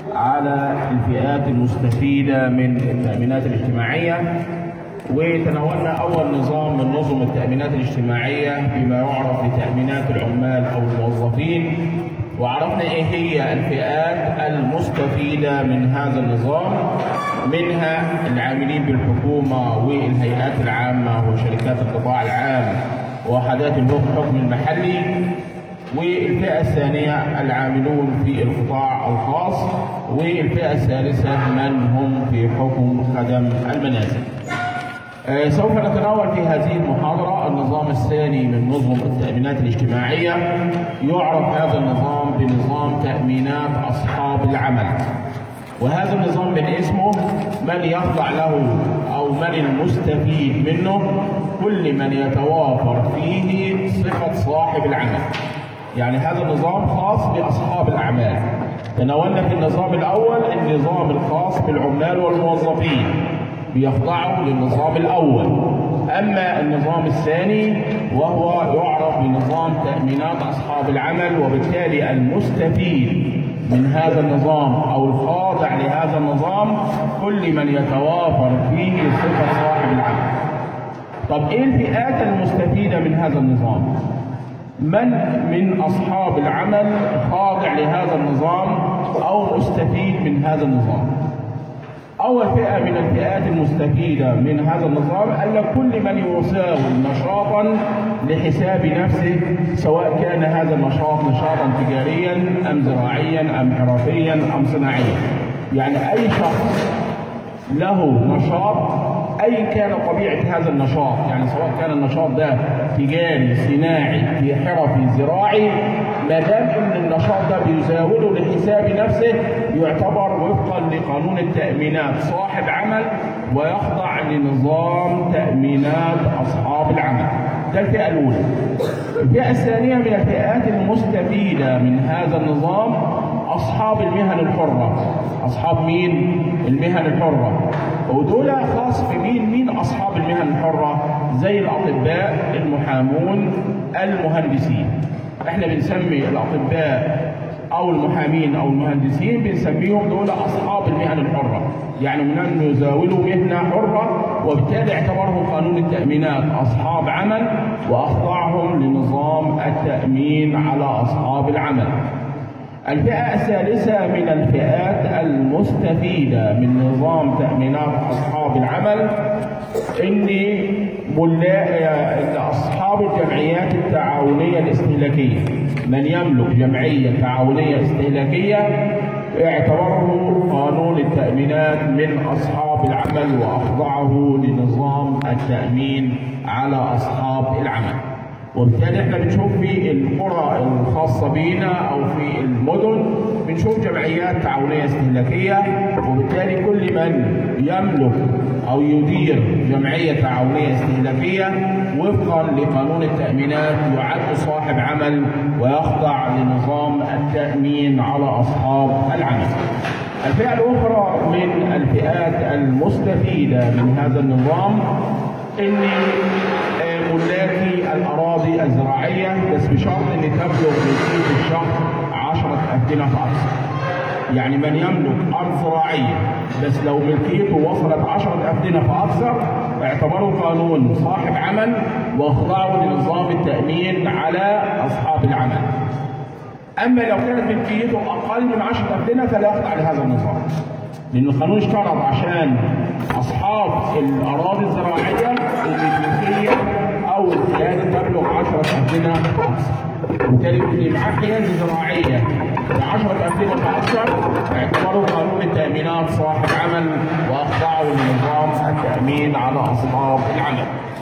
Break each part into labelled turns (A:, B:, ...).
A: على الفئات المستفيدة من التأمينات الاجتماعية وتناولنا أول نظام من نظم التأمينات الاجتماعية بما يعرف بتأمينات العمال أو الموظفين وعرفنا إيه هي الفئات المستفيدة من هذا النظام منها العاملين بالحكومة والهيئات العامة وشركات القطاع العام ووحدات الحكم المحلي والفئة الثانية العاملون في القطاع الخاص والفئة الثالثة من هم في حكم خدم المنازل آه، سوف نتناول في هذه المحاضرة النظام الثاني من نظم التأمينات الاجتماعية يعرف هذا النظام بنظام تأمينات أصحاب العمل وهذا النظام من اسمه من يخضع له أو من المستفيد منه كل من يتوافر فيه صفة صاحب العمل يعني هذا النظام خاص بأصحاب الأعمال تناولنا في النظام الأول النظام الخاص بالعمال والموظفين بيخضعوا للنظام الأول أما النظام الثاني وهو يعرف بنظام تأمينات أصحاب العمل وبالتالي المستفيد من هذا النظام أو الخاضع لهذا النظام كل من يتوافر فيه صفة صاحب العمل طب إيه الفئات المستفيدة من هذا النظام؟ من من أصحاب العمل خاضع لهذا النظام أو مستفيد من هذا النظام أول فئة من الفئات المستفيدة من هذا النظام أن كل من يساوي نشاطا لحساب نفسه سواء كان هذا النشاط نشاطا تجاريا أم زراعيا أم حرفيا أم صناعيا يعني أي شخص له نشاط أي كان طبيعة هذا النشاط يعني سواء كان النشاط ده تجاري صناعي في حرفي زراعي ما دام ان النشاط ده بيزاوله لحساب نفسه يعتبر وفقا لقانون التأمينات صاحب عمل ويخضع لنظام تأمينات أصحاب العمل ده الفئة الأولى الفئة الثانية من الفئات المستفيدة من هذا النظام أصحاب المهن الحرة أصحاب مين؟ المهن الحرة ودول خاص بمين؟ مين أصحاب المهن الحرة؟ زي الأطباء المحامون المهندسين احنا بنسمي الأطباء أو المحامين أو المهندسين بنسميهم دول أصحاب المهن الحرة يعني من أن يزاولوا مهنة حرة وبالتالي اعتبرهم قانون التأمينات أصحاب عمل وأخضعهم لنظام التأمين على أصحاب العمل الفئة الثالثة من الفئات المستفيدة من نظام تأمينات أصحاب العمل إن إن أصحاب الجمعيات التعاونية الاستهلاكية من يملك جمعية تعاونية استهلاكية اعتبره قانون التأمينات من أصحاب العمل وأخضعه لنظام التأمين على أصحاب العمل وبالتالي احنا بنشوف في القرى الخاصة بينا أو في المدن بنشوف جمعيات تعاونية استهلاكية وبالتالي كل من يملك أو يدير جمعية تعاونية استهلاكية وفقا لقانون التأمينات يعد صاحب عمل ويخضع لنظام التأمين على أصحاب العمل. الفئة الأخرى من الفئات المستفيدة من هذا النظام إن ملاكي الأراضي الزراعية بس بشرط أن تبلغ ملكية الشخص عشرة أفدنة فأكثر. يعني من يملك أرض زراعية بس لو ملكيته وصلت عشرة أفدنة فأكثر اعتبره قانون صاحب عمل واخضعه لنظام التأمين على أصحاب العمل. أما لو كانت ملكيته أقل من عشرة أفدنة فلا يخضع لهذا النظام. لأن القانون اشترط عشان أصحاب الأراضي الزراعية الملكية أو الحياد تبلغ 10 أفدنة فأكثر. وبالتالي اللي معاه حياد زراعية ب 10 أفدنة فأكثر اعتبروا قانون التأمينات صاحب عمل وأخضعوا لنظام التأمين على أصحاب العمل.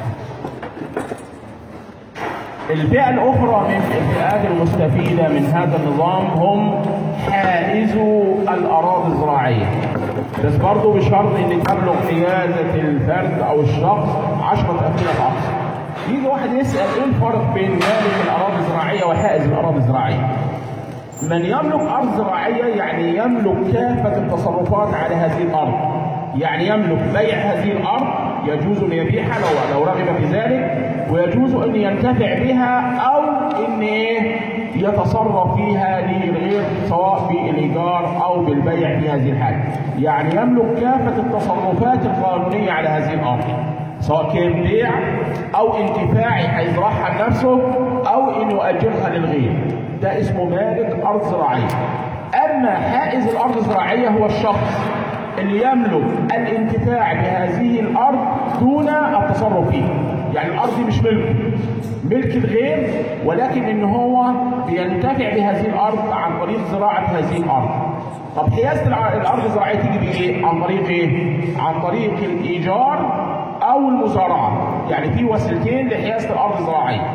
A: الفئة الأخرى من الفئات المستفيدة من هذا النظام هم حائزو الأراضي الزراعية بس برضه بشرط ان تبلغ حيازة الفرد او الشخص 10 أفدنة فأكثر. يجي واحد يسأل ايه الفرق بين مالك الأراضي الزراعية وحائز الأراضي الزراعية؟ من يملك أرض زراعية يعني يملك كافة التصرفات على هذه الأرض. يعني يملك بيع هذه الأرض يجوز أن يبيعها لو لو رغب في ذلك ويجوز ان ينتفع بها او ان ايه يتصرف فيها للغير سواء بالايجار او بالبيع في هذه الحاله يعني يملك كافه التصرفات القانونيه على هذه الارض سواء كان بيع او انتفاع هيزرعها لنفسه او انه يؤجرها للغير ده اسمه مالك ارض زراعيه اما حائز الارض الزراعيه هو الشخص اللي يملك الانتفاع بهذه الارض دون التصرف فيها يعني الارض دي مش ملكه ملك الغير ولكن ان هو بينتفع بهذه الارض عن طريق زراعه هذه الارض طب حيازه الارض الزراعيه تيجي بايه عن طريق ايه عن طريق الايجار او المزارعه يعني في وسيلتين لحيازه الارض الزراعيه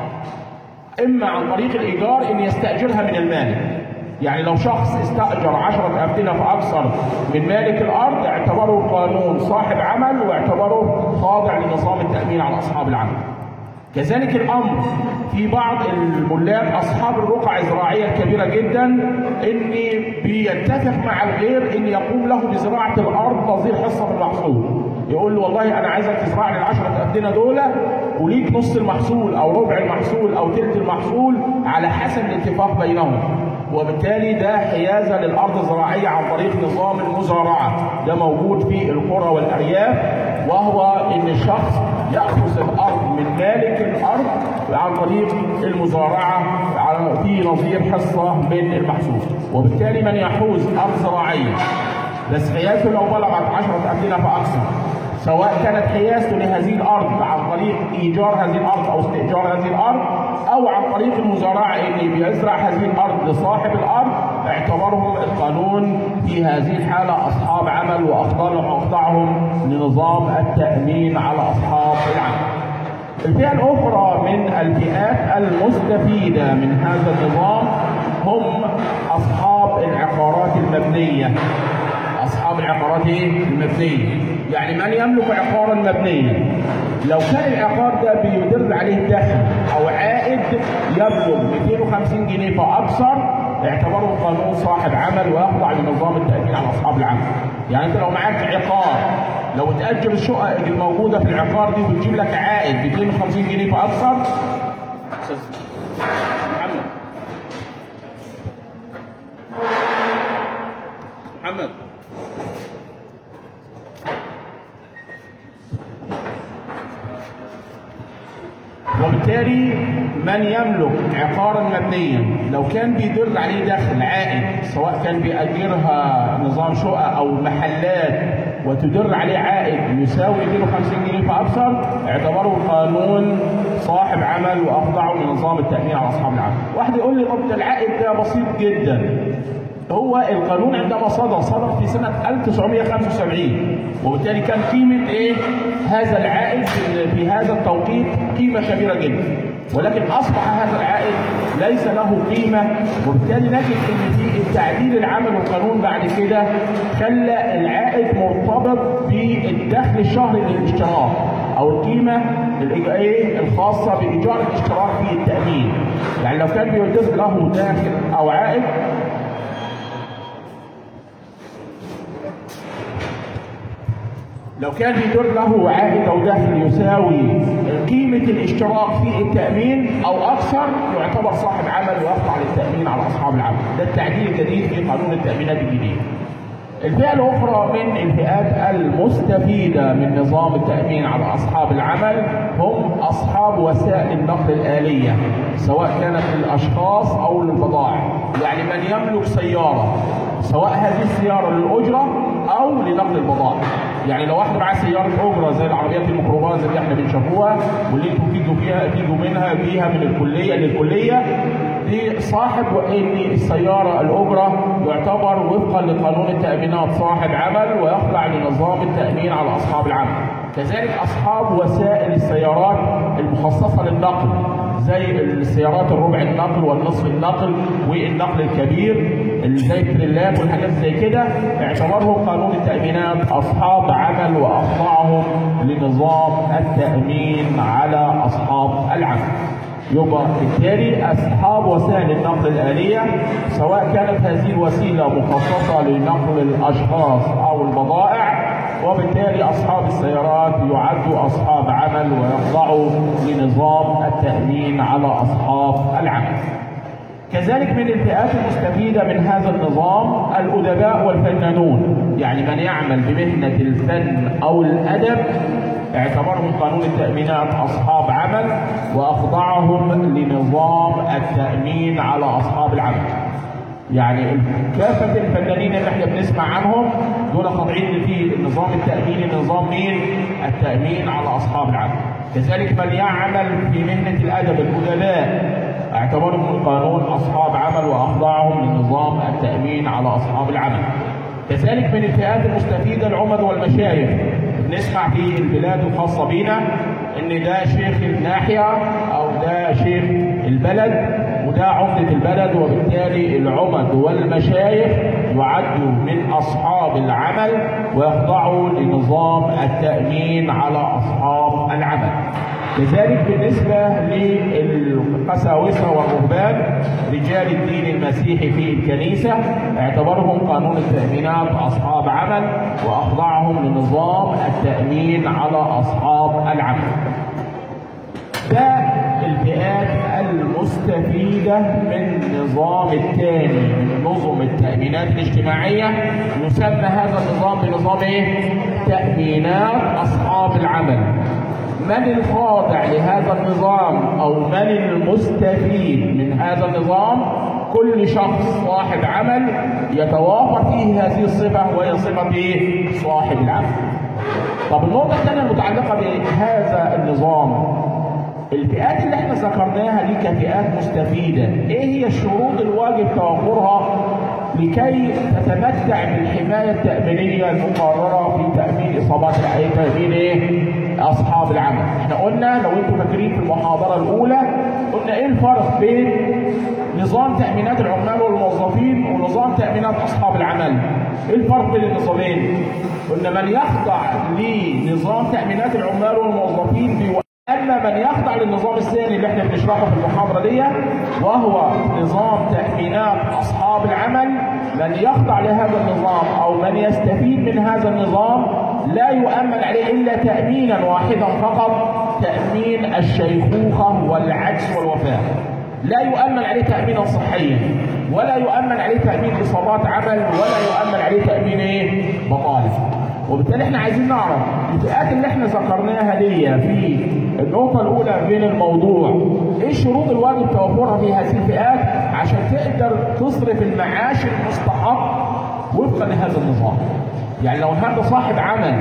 A: اما عن طريق الايجار ان يستاجرها من المالك يعني لو شخص استأجر عشرة أمثلة فأكثر من مالك الأرض اعتبره القانون صاحب عمل واعتبره خاضع لنظام التأمين على أصحاب العمل. كذلك الأمر في بعض الملاك أصحاب الرقع الزراعية الكبيرة جدا إن بيتفق مع الغير إن يقوم له بزراعة الأرض نظير حصة من المحصول. يقول له والله أنا عايزك تزرع لي العشرة أمثلة دول وليك نص المحصول أو ربع المحصول أو ثلث المحصول على حسب الاتفاق بينهم. وبالتالي ده حيازة للأرض الزراعية عن طريق نظام المزارعة ده موجود في القرى والأرياف وهو إن الشخص يأخذ الأرض من مالك الأرض عن طريق المزارعة في نظير حصة من المحصول وبالتالي من يحوز أرض زراعية بس حيازته لو بلغت 10 أمثلة فأكثر سواء كانت حيازته لهذه الارض عن طريق ايجار هذه الارض او استئجار هذه الارض او عن طريق المزارعه ان بيزرع هذه الارض لصاحب الارض اعتبرهم القانون في هذه الحاله اصحاب عمل واخضعهم لنظام التامين على اصحاب العمل. الفئه الاخرى من الفئات المستفيده من هذا النظام هم اصحاب العقارات المبنيه. اصحاب العقارات المبنيه يعني من يملك عقارا مبنيا لو كان العقار ده بيدر عليه دخل او عائد يبلغ 250 جنيه فاكثر اعتبره القانون صاحب عمل ويخضع لنظام التأمين على أصحاب العمل. يعني أنت لو معاك عقار لو تأجر الشقق الموجودة في العقار دي وتجيب لك عائد 250 جنيه فأكثر أستاذ محمد محمد وبالتالي من يملك عقارا مبنيا لو كان بيدر عليه دخل عائد سواء كان بيأجرها نظام شقق او محلات وتدر عليه عائد يساوي 250 جنيه فاكثر اعتبره القانون صاحب عمل واخضعه لنظام التامين على اصحاب العمل. واحد يقول لي طب ده العائد ده بسيط جدا. هو القانون عندما صدر صدر في سنة 1975 وبالتالي كان قيمة ايه هذا العائد في هذا التوقيت قيمة كبيرة جدا ولكن أصبح هذا العائد ليس له قيمة وبالتالي نجد ان في التعديل العام والقانون بعد كده خلى العائد مرتبط بالدخل الشهري للاشتراك او القيمه ايه الخاصه بايجار الاشتراك في التامين يعني لو كان بيوجد له داخل او عائد لو كان بيدر له عائد او دخل يساوي قيمه الاشتراك في التامين او اكثر يعتبر صاحب عمل ويخضع للتامين على اصحاب العمل ده التعديل الجديد في قانون التامينات الجديد الفئة الأخرى من الفئات المستفيدة من نظام التأمين على أصحاب العمل هم أصحاب وسائل النقل الآلية سواء كانت للأشخاص أو للبضائع يعني من يملك سيارة سواء هذه السيارة للأجرة أو لنقل البضائع يعني لو واحد معاه سيارة أجرة زي العربيات الميكروباص اللي احنا بنشوفوها واللي انتوا بتيجوا فيها تيجوا منها بيها من الكلية للكلية دي صاحب ان السيارة الأجرة يعتبر وفقا لقانون التأمينات صاحب عمل ويخضع لنظام التأمين على أصحاب العمل كذلك أصحاب وسائل السيارات المخصصة للنقل زي السيارات الربع النقل والنصف النقل والنقل الكبير اللي زي التريلات والحاجات زي كده اعتبرهم قانون التأمينات أصحاب عمل وأخضعهم لنظام التأمين على أصحاب العمل. يبقى بالتالي أصحاب وسائل النقل الآلية سواء كانت هذه الوسيلة مخصصة لنقل الأشخاص أو البضائع وبالتالي أصحاب السيارات يعدوا أصحاب عمل ويخضعوا لنظام التأمين على أصحاب العمل كذلك من الفئات المستفيدة من هذا النظام الأدباء والفنانون يعني من يعمل بمهنة الفن أو الأدب اعتبرهم قانون التأمينات أصحاب عمل وأخضعهم لنظام التأمين على أصحاب العمل يعني كافة الفنانين اللي احنا بنسمع عنهم دول خاضعين في النظام التأميني نظام مين؟ التأمين على أصحاب العمل. كذلك من يعمل في مهنة الأدب الأدباء اعتبرهم القانون أصحاب عمل وأخضعهم لنظام التأمين على أصحاب العمل. كذلك من الفئات المستفيدة العمد والمشايخ نسمع في البلاد الخاصة بينا ان ده شيخ الناحية او ده شيخ البلد وده عمدة البلد وبالتالي العمد والمشايخ يعدوا من اصحاب العمل ويخضعوا لنظام التأمين على اصحاب العمل كذلك بالنسبة للقساوسة والرهبان رجال الدين المسيحي في الكنيسة اعتبرهم قانون التأمينات أصحاب عمل وأخضعهم لنظام التأمين على أصحاب العمل ده الفئات المستفيدة من النظام الثاني من نظم التأمينات الاجتماعية يسمى هذا النظام بنظام ايه؟ تأمينات أصحاب العمل من الخاضع لهذا النظام او من المستفيد من هذا النظام كل شخص صاحب عمل يتوافر فيه هذه الصفه وهي صفه ايه؟ صاحب العمل. طب النقطه الثانيه المتعلقه بهذا النظام الفئات اللي احنا ذكرناها دي كفئات مستفيده، ايه هي الشروط الواجب توفرها لكي تتمتع بالحمايه التامينيه المقرره في تامين اصابات الحياه تامين ايه؟ اصحاب العمل. احنا قلنا لو انتم فاكرين في المحاضره الاولى قلنا ايه الفرق بين نظام تامينات العمال والموظفين ونظام تامينات اصحاب العمل؟ ايه الفرق بين النظامين؟ قلنا من يخضع لنظام تامينات العمال والموظفين بيو... اما من يخضع للنظام الثاني اللي احنا بنشرحه في المحاضره دي وهو نظام تامينات اصحاب العمل من يخضع لهذا النظام او من يستفيد من هذا النظام لا يؤمن عليه الا تامينا واحدا فقط تامين الشيخوخه والعجز والوفاه لا يؤمن عليه تامينا صحيا ولا يؤمن عليه تامين اصابات عمل ولا يؤمن عليه تامين ايه بطاله وبالتالي احنا عايزين نعرف الفئات اللي احنا ذكرناها دي في النقطة الأولى من الموضوع ايه الشروط الواجب توفرها في هذه الفئات عشان تقدر تصرف المعاش المستحق وفقا لهذا النظام. يعني لو النهارده صاحب عمل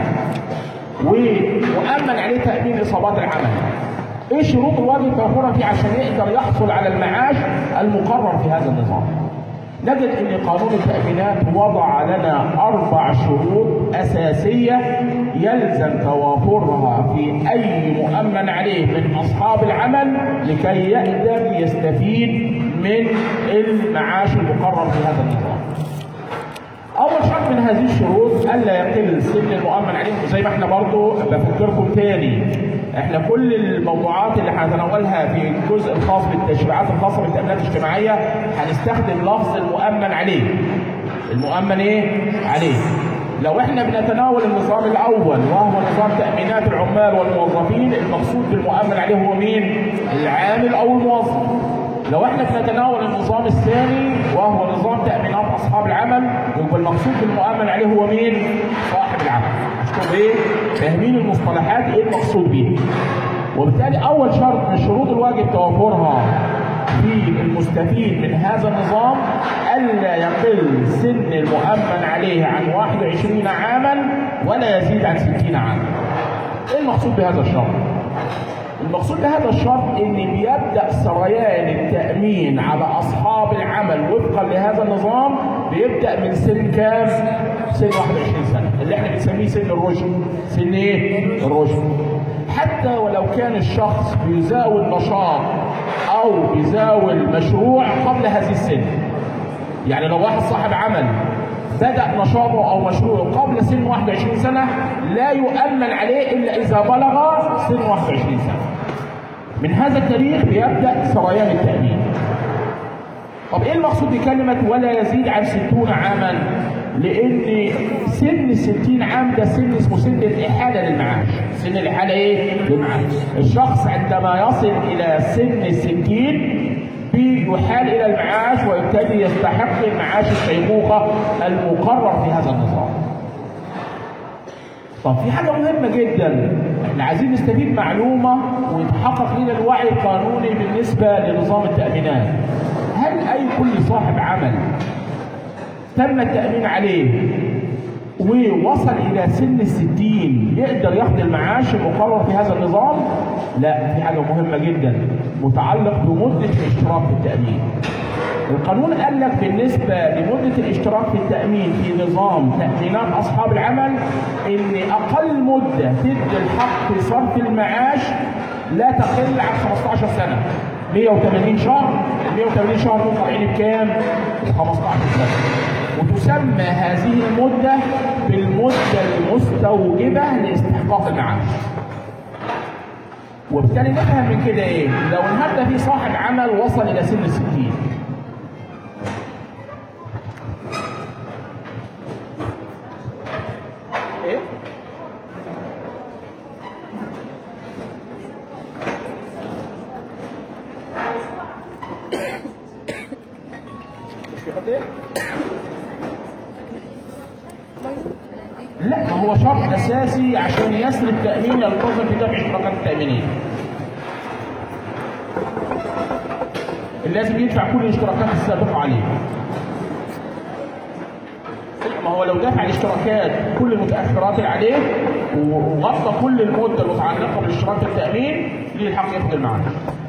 A: ومؤمن عليه تأمين إصابات العمل ايه الشروط الواجب توفرها فيه عشان يقدر يحصل على المعاش المقرر في هذا النظام؟ نجد ان قانون التأمينات وضع لنا اربع شروط اساسية يلزم توافرها في اي مؤمن عليه من اصحاب العمل لكي يقدر يستفيد من المعاش المقرر في هذا النظام. اول شرط من هذه الشروط الا يقل سن المؤمن عليه زي ما احنا برضو بفكركم تاني احنا كل الموضوعات اللي هنتناولها في الجزء الخاص بالتشريعات الخاصه بالتامينات الاجتماعيه هنستخدم لفظ المؤمن عليه المؤمن ايه عليه لو احنا بنتناول النظام الاول وهو نظام تامينات العمال والموظفين المقصود بالمؤمن عليه هو مين العامل او الموظف لو احنا بنتناول النظام الثاني وهو نظام تامينات اصحاب العمل يبقى المقصود بالمؤمن عليه هو مين صاحب العمل اشوف ايه فاهمين المصطلحات ايه المقصود بيها وبالتالي اول شرط من الشروط الواجب توفرها في المستفيد من هذا النظام الا يقل سن المؤمن عليه عن 21 عاما ولا يزيد عن 60 عاما ايه المقصود بهذا الشرط المقصود بهذا الشرط ان بيبدا سريان التامين على اصحاب العمل وفقا لهذا النظام بيبدا من سن كام؟ سن 21 سنه اللي احنا بنسميه سن الرشد. سن ايه؟ الرشد. حتى ولو كان الشخص بيزاول نشاط او بيزاول مشروع قبل هذه السن. يعني لو واحد صاحب عمل بدأ نشاطه أو مشروعه قبل سن 21 سنة لا يؤمن عليه إلا إذا بلغ سن 21 سنة. من هذا التاريخ بيبدأ سريان التأمين. طب إيه المقصود بكلمة ولا يزيد عن 60 عاما؟ لأن سن الستين عام ده سن اسمه سن الإحالة للمعاش سن الإحالة إيه؟ للمعاش الشخص عندما يصل إلى سن الستين بيحال إلى المعاش ويبتدي يستحق المعاش الشيخوخة المقرر في هذا النظام طب في حاجة مهمة جدا احنا عايزين نستفيد معلومة ويتحقق لنا الوعي القانوني بالنسبة لنظام التأمينات هل أي كل صاحب عمل تم التأمين عليه ووصل إلى سن الستين يقدر ياخد المعاش المقرر في هذا النظام؟ لا في حاجة مهمة جدا متعلق بمدة الاشتراك في التأمين. القانون قال لك بالنسبة لمدة الاشتراك في التأمين في نظام تأمينات أصحاب العمل إن أقل مدة تدي الحق في صرف المعاش لا تقل عن 15 سنة 180 شهر 180 شهر دول طالعين بكام؟ ب 15 سنة وتسمى هذه المدة بالمدة المستوجبة لاستحقاق المعاش وبالتالي نفهم من كده ايه؟ لو النهارده في صاحب عمل وصل الى سن الستين ايه؟ مش في حد ايه؟ لا ما هو شرط اساسي عشان يسر التامين يلتزم بدفع اشتراكات التامينيه. لازم يدفع كل الاشتراكات السابقه عليه. ما هو لو دفع الاشتراكات كل المتاخرات اللي عليه وغطى كل المده المتعلقه بالاشتراك التامين ليه الحق ياخد المعاش.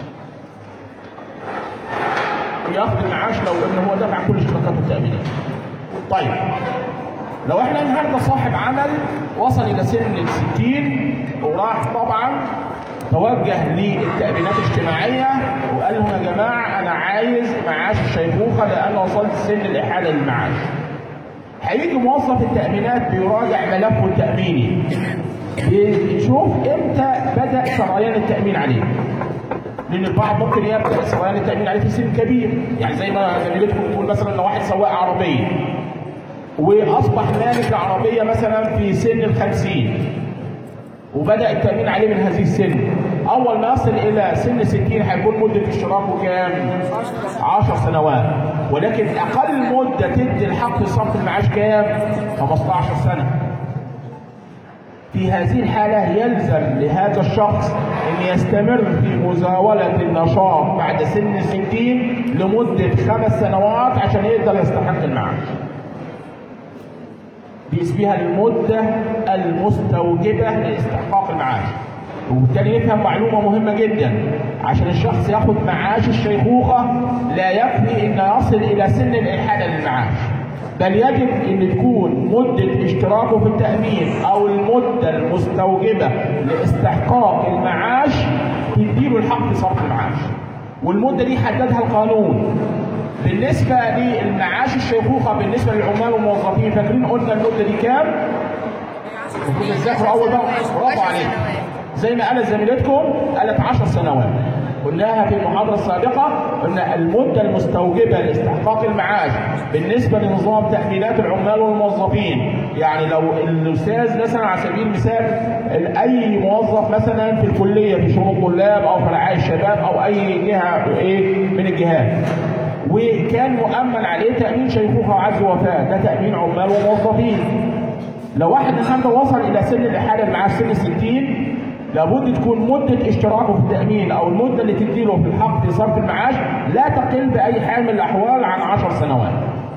A: ياخد المعاش لو ان هو دفع كل اشتراكاته التامينيه. طيب لو احنا النهارده صاحب عمل وصل الى سن الستين وراح طبعا توجه للتأمينات الاجتماعية وقال لهم يا جماعة أنا عايز معاش الشيخوخة لأن وصلت سن الإحالة للمعاش. هيجي موظف التأمينات بيراجع ملفه التأميني بيشوف امتى بدأ سريان التأمين عليه. لأن البعض ممكن يبدأ سريان التأمين عليه في سن كبير، يعني زي ما زميلتكم بتقول مثلا لو واحد سواق عربية واصبح مالك العربيه مثلا في سن الخمسين وبدا التامين عليه من هذه السن اول ما يصل الى سن 60 هيكون مده اشتراكه كام 10 سنوات ولكن اقل مده تدي الحق صرف المعاش كام 15 سنه في هذه الحالة يلزم لهذا الشخص أن يستمر في مزاولة النشاط بعد سن الستين لمدة خمس سنوات عشان يقدر يستحق المعاش. دي اسمها المدة المستوجبة لاستحقاق المعاش وبالتالي نفهم معلومة مهمة جدا عشان الشخص ياخد معاش الشيخوخة لا يكفي ان يصل الى سن الإحالة للمعاش بل يجب ان تكون مدة اشتراكه في التأمين او المدة المستوجبة لاستحقاق المعاش تديله الحق صرف المعاش والمدة دي حددها القانون بالنسبة للمعاش الشيخوخة بالنسبة للعمال والموظفين فاكرين قلنا المدة دي كام؟ المفروض تذاكروا أول بقى برافو عليك زي ما قالت زميلتكم قالت 10 سنوات قلناها في المحاضرة السابقة قلنا المدة المستوجبة لاستحقاق المعاش بالنسبة لنظام تأمينات العمال والموظفين يعني لو الأستاذ مثلا على سبيل المثال أي موظف مثلا في الكلية في شؤون الطلاب أو في رعاية الشباب أو أي جهة إيه من الجهات وكان مؤمن عليه تأمين شيخوخة وعز وفاة ده تأمين عمال وموظفين لو واحد النهارده وصل إلى سن الإحالة اللي معاه سن 60 لابد تكون مدة اشتراكه في التأمين أو المدة اللي تديله في الحق في صرف المعاش لا تقل بأي حال من الأحوال عن 10 سنوات.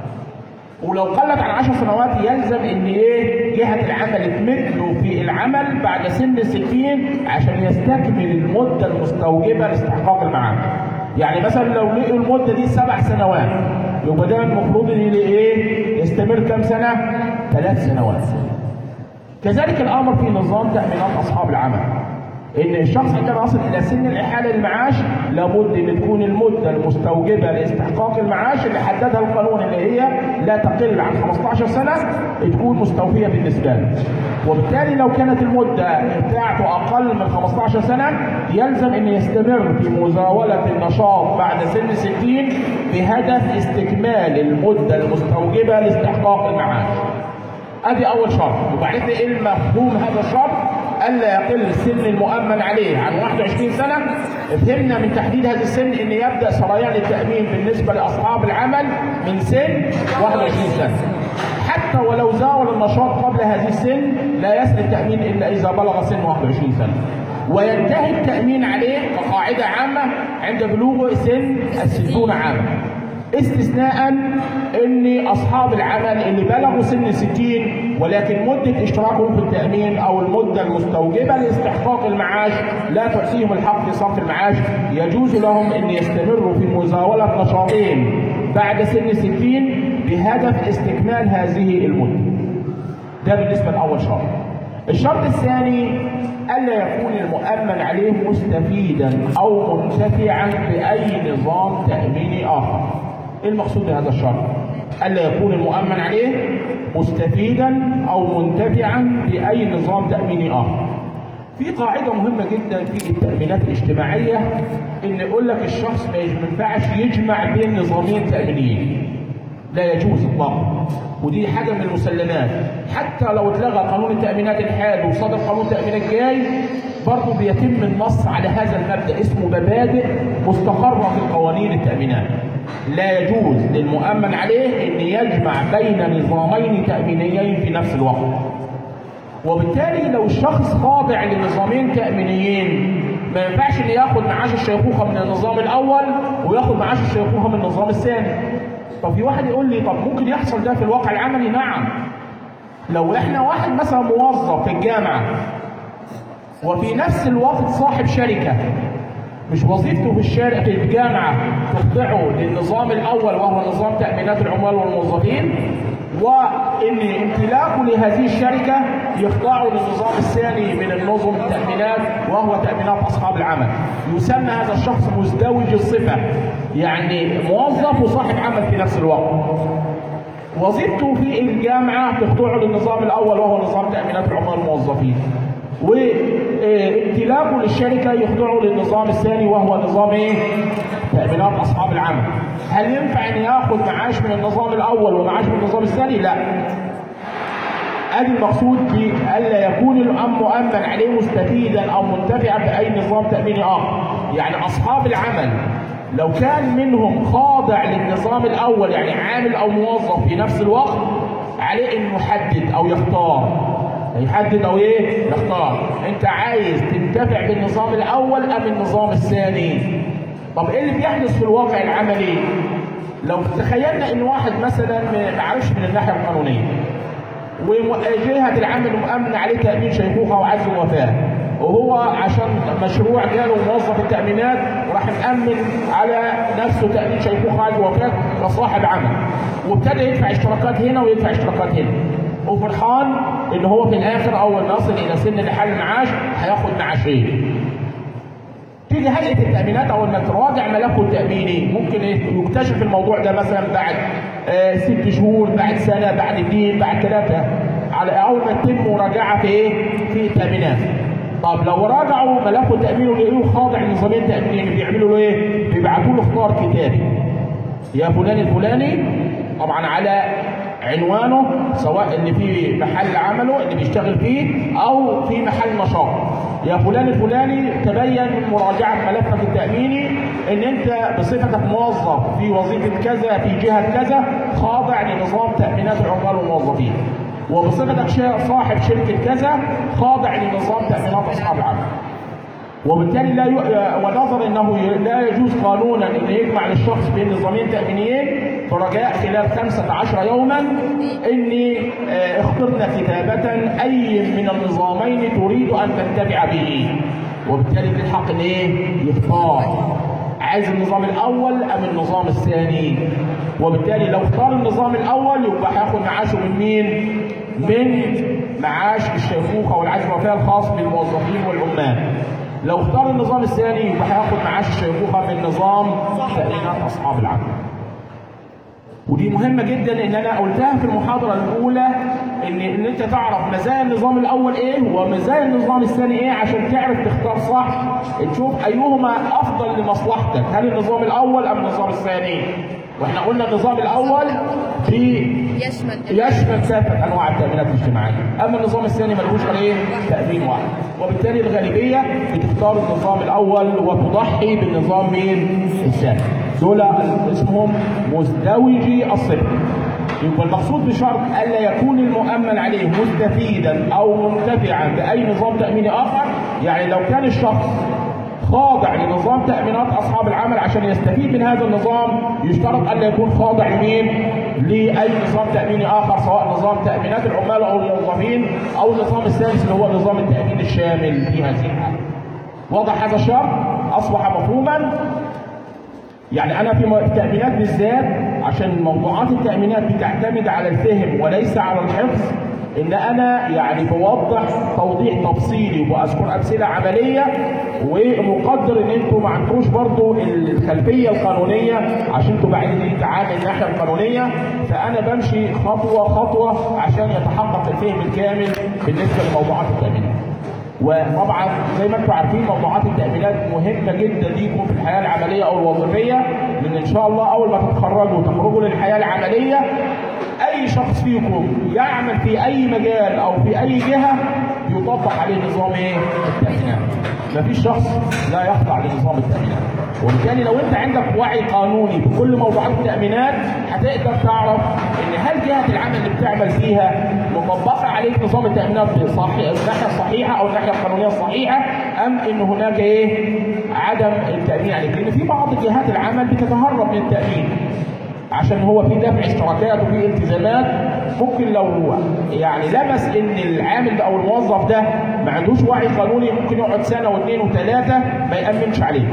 A: ولو قلت عن 10 سنوات يلزم ان ايه جهه العمل تمد له في العمل بعد سن الستين عشان يستكمل المده المستوجبه لاستحقاق المعاش. يعني مثلا لو لقوا المده دي سبع سنوات يبقى ده المفروض ان ايه يستمر كام سنه؟ ثلاث سنوات. كذلك الامر في نظام تامينات اصحاب العمل. ان الشخص عندما يصل الى سن الاحاله للمعاش لابد ان تكون المده المستوجبه لاستحقاق المعاش اللي حددها القانون اللي هي لا تقل عن 15 سنه تكون مستوفيه بالنسبه له. وبالتالي لو كانت المده بتاعته اقل من 15 سنه يلزم ان يستمر في مزاوله النشاط بعد سن 60 بهدف استكمال المده المستوجبه لاستحقاق المعاش. ادي اول شرط وبعدين ايه المفهوم هذا الشرط الا يقل سن المؤمن عليه عن 21 سنه فهمنا من تحديد هذا السن ان يبدا سريان التامين بالنسبه لاصحاب العمل من سن 21 سنه حتى ولو زاول النشاط قبل هذه السن لا يسري التامين الا اذا بلغ سن 21 سنه وينتهي التامين عليه كقاعده عامه عند بلوغ سن الستون عاما استثناء ان اصحاب العمل اللي بلغوا سن 60 ولكن مده اشتراكهم في التامين او المده المستوجبه لاستحقاق المعاش لا تعطيهم الحق في صرف المعاش يجوز لهم ان يستمروا في مزاوله نشاطين بعد سن 60 بهدف استكمال هذه المده. ده بالنسبه لاول شرط. الشرط الثاني الا يكون المؤمن عليه مستفيدا او منتفعا باي نظام تاميني اخر. ايه المقصود بهذا الشرط؟ الا يكون المؤمن عليه مستفيدا او منتفعا باي نظام تاميني اخر. في قاعده مهمه جدا في التامينات الاجتماعيه ان يقول لك الشخص ما ينفعش يجمع بين نظامين تامينيين. لا يجوز اطلاقا. ودي حاجه من المسلمات حتى لو اتلغى قانون التامينات الحالي وصدر قانون التامينات الجاي برضه بيتم النص على هذا المبدا اسمه مبادئ مستقره في قوانين التامينات. لا يجوز للمؤمن عليه ان يجمع بين نظامين تامينيين في نفس الوقت. وبالتالي لو الشخص خاضع لنظامين تامينيين ما ينفعش ان ياخد معاش الشيخوخه من النظام الاول وياخد معاش الشيخوخه من النظام الثاني. طب في واحد يقول لي طب ممكن يحصل ده في الواقع العملي؟ نعم. لو احنا واحد مثلا موظف في الجامعه وفي نفس الوقت صاحب شركه مش وظيفته في الشارع في الجامعه تخضعه للنظام الاول وهو نظام تامينات العمال والموظفين وان امتلاكه لهذه الشركه يخضعه للنظام الثاني من النظم التامينات وهو تامينات اصحاب العمل. يسمى هذا الشخص مزدوج الصفه يعني موظف وصاحب عمل في نفس الوقت. وظيفته في الجامعه تخضعه للنظام الاول وهو نظام تامينات العمال والموظفين. وامتلاكه للشركه يخضعه للنظام الثاني وهو نظام ايه؟ تامينات اصحاب العمل. هل ينفع ان ياخذ معاش من النظام الاول ومعاش من النظام الثاني؟ لا. ادي المقصود بألا يكون المؤمن عليه مستفيدا او منتفعا باي نظام تاميني اخر. يعني اصحاب العمل لو كان منهم خاضع للنظام الاول يعني عامل او موظف في نفس الوقت عليه انه يحدد او يختار يحدد او ايه يختار انت عايز تنتفع بالنظام الاول ام النظام الثاني طب ايه اللي بيحدث في الواقع العملي لو تخيلنا ان واحد مثلا ما عرفش من الناحيه القانونيه وجهه العمل مؤمن عليه تامين شيخوخه وعزل وفاه وهو عشان مشروع جاله موظف التامينات وراح مأمن على نفسه تامين شيخوخه وعزل وفاه كصاحب عمل وابتدى يدفع اشتراكات هنا ويدفع اشتراكات هنا وفرحان ان هو في الاخر اول ما يصل الى سن لحال المعاش هياخد معاشين. تيجي هيئه التامينات اول ما تراجع ملفه التاميني ممكن يكتشف الموضوع ده مثلا بعد آه ست شهور بعد سنه بعد اثنين بعد ثلاثه على اول ما تتم مراجعه في ايه؟ في التامينات. طب لو راجعوا ملفه التامين ولقوه خاضع لنظامين تامينيين بيعملوا له ايه؟ بيبعتوا له خطار كتابي. يا فلان الفلاني طبعا على عنوانه سواء اللي في محل عمله اللي بيشتغل فيه او في محل نشاط يا فلان الفلاني تبين من مراجعه ملفك التاميني ان انت بصفتك موظف في وظيفه كذا في جهه كذا خاضع لنظام تامينات العمال والموظفين وبصفتك صاحب شركه كذا خاضع لنظام تامينات اصحاب العمل وبالتالي لا ي... ونظر انه لا يجوز قانونا ان يجمع للشخص بين نظامين تامينيين فرجاء خلال 15 يوما اني اخترنا كتابه اي من النظامين تريد ان تتبع به وبالتالي في الحق ان ايه؟ يختار عايز النظام الاول ام النظام الثاني وبالتالي لو اختار النظام الاول يبقى هياخد معاشه من مين؟ من معاش الشيخوخه والعزل الوفاه الخاص بالموظفين والعمال لو اختار النظام الثاني يبقى هياخد معاش الشيخوخه من نظام تامينات اصحاب العمل. ودي مهمة جدا ان انا قلتها في المحاضرة الاولى ان ان ان انت تعرف مزايا النظام الاول ايه ومزايا النظام الثاني ايه عشان تعرف تختار صح تشوف ايهما افضل لمصلحتك هل النظام الاول ام النظام الثاني واحنا قلنا النظام الاول في
B: يشمل
A: يشمل كافه انواع التامينات الاجتماعيه، اما النظام الثاني ملهوش غير ايه؟ تامين واحد، وبالتالي الغالبيه بتختار النظام الاول وتضحي بالنظام مين؟ الثاني. دول اسمهم مزدوجي الصفر. يبقى المقصود بشرط الا يكون المؤمن عليه مستفيدا او منتفعا باي نظام تاميني اخر، يعني لو كان الشخص خاضع لنظام تأمينات أصحاب العمل عشان يستفيد من هذا النظام يشترط ألا يكون خاضع لمين؟ لأي نظام تأميني آخر سواء نظام تأمينات العمال أو الموظفين أو النظام الثالث اللي هو نظام التأمين الشامل في هذه الحالة. واضح هذا الشرط؟ أصبح مفهوما؟ يعني أنا في التأمينات بالذات عشان موضوعات التأمينات بتعتمد على الفهم وليس على الحفظ ان انا يعني بوضح توضيح تفصيلي وبذكر امثله عمليه ومقدر ان انتم ما عندكوش برضو الخلفيه القانونيه عشان تبقى عايزين تعامل الناحيه القانونيه فانا بمشي خطوه خطوه عشان يتحقق الفهم الكامل بالنسبه لموضوعات التامينات. وطبعا زي ما انتم عارفين موضوعات التامينات مهمه جدا ليكم في الحياه العمليه او الوظيفيه لان ان شاء الله اول ما تتخرجوا وتخرجوا للحياه العمليه اي شخص فيكم يعمل في اي مجال او في اي جهه يطبق عليه نظام ايه؟ التامينات. مفيش شخص لا يخضع لنظام التامينات. وبالتالي لو انت عندك وعي قانوني بكل موضوعات التامينات هتقدر تعرف ان هل جهه العمل اللي بتعمل فيها مطبقه عليك نظام التامينات صح الناحيه الصحيحه او الناحيه القانونيه الصحيحه ام ان هناك ايه؟ عدم التامين عليك لان في بعض جهات العمل بتتهرب من التامين عشان هو في دفع اشتراكات وفي التزامات ممكن لو يعني لمس ان العامل ده او الموظف ده ما عندوش وعي قانوني ممكن يقعد سنه واثنين وثلاثه ما يامنش عليه.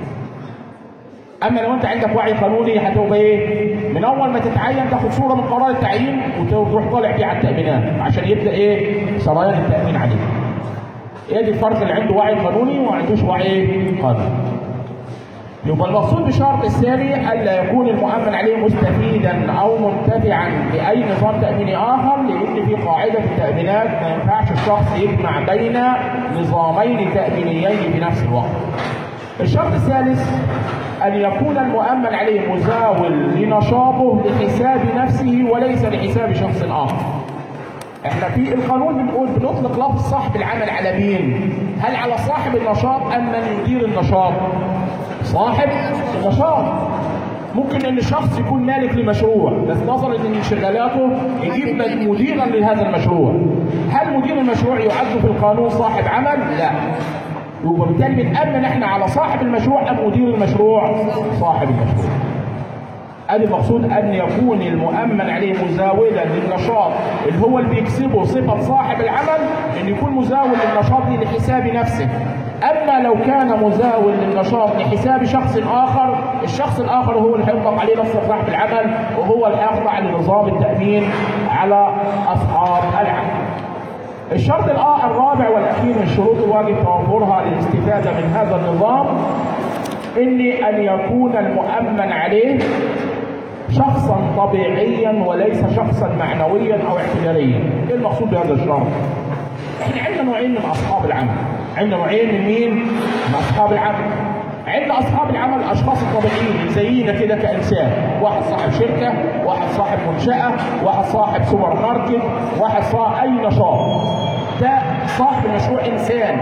A: اما لو انت عندك وعي قانوني هتبقى ايه؟ من اول ما تتعين تاخد صوره من قرار التعيين وتروح طالع بيه على التامينات عشان يبدا ايه؟ سريان التامين عليه. ايه دي الفرق اللي عنده وعي قانوني وما عندوش وعي قانوني. يبقى المقصود بالشرط الثاني الا يكون المؤمن عليه مستفيدا او منتفعا باي نظام تاميني اخر لان في قاعده في التامينات ما ينفعش الشخص يجمع بين نظامين تامينيين في نفس الوقت. الشرط الثالث ان يكون المؤمن عليه مزاول لنشاطه لحساب نفسه وليس لحساب شخص اخر. احنا في القانون بنقول بنطلق لفظ صاحب العمل على مين؟ هل على صاحب النشاط ام من يدير النشاط؟ صاحب النشاط ممكن ان الشخص يكون مالك لمشروع بس نظرا ان انشغالاته يجيب مديرا لهذا المشروع هل مدير المشروع يعد في القانون صاحب عمل؟ لا يبقى بالتالي بنأمن احنا على صاحب المشروع ام مدير المشروع؟ صاحب المشروع ادي المقصود ان يكون المؤمن عليه مزاولا للنشاط اللي هو اللي بيكسبه صفه صاحب العمل ان يكون مزاول للنشاط دي لحساب نفسه اما لو كان مزاول للنشاط لحساب شخص اخر الشخص الاخر هو اللي هيطلق عليه نص صاحب العمل وهو اللي هيخضع لنظام التامين على اصحاب العمل الشرط الرابع والاخير من شروط الواجب توفرها للاستفاده من هذا النظام ان ان يكون المؤمن عليه شخصا طبيعيا وليس شخصا معنويا او اعتباريا. ايه المقصود بهذا الشرط؟ احنا عندنا نوعين من اصحاب العمل. عندنا نوعين من مين؟ من اصحاب العمل. عندنا اصحاب العمل اشخاص طبيعيين زينا كده كانسان، واحد صاحب شركه، واحد صاحب منشاه، واحد صاحب سوبر ماركت، واحد صاحب اي نشاط. ده صاحب المشروع انسان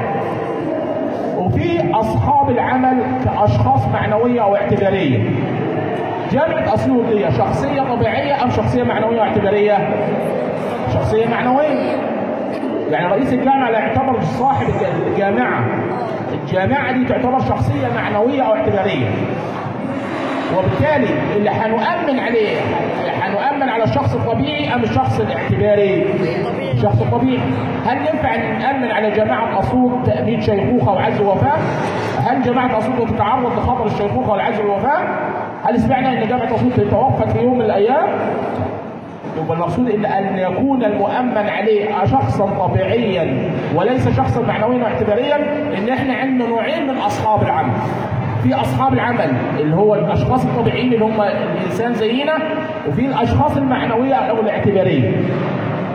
A: وفي اصحاب العمل كاشخاص معنويه او اعتباريه جامعه اسيوط دي شخصيه طبيعيه ام شخصيه معنويه واعتباريه شخصيه معنويه يعني رئيس الجامعه لا يعتبر صاحب الجامعه الجامعه دي تعتبر شخصيه معنويه او اعتباريه وبالتالي اللي هنؤمن عليه هنؤمن على الشخص الطبيعي ام الشخص الاعتباري؟ الشخص الطبيعي. هل ينفع ان نامن على جماعه اسيوط تامين شيخوخه وعز ووفاه؟ هل جماعه اسيوط تتعرض لخطر الشيخوخه والعز والوفاه؟ هل سمعنا ان جامعه اسيوط توفت في يوم من الايام؟ يبقى المقصود ان ان يكون المؤمن عليه شخصا طبيعيا وليس شخصا معنويا واعتباريا ان احنا عندنا نوعين من اصحاب العمل. في اصحاب العمل اللي هو الاشخاص الطبيعيين اللي هم الانسان زينا وفي الاشخاص المعنويه او الاعتباريه.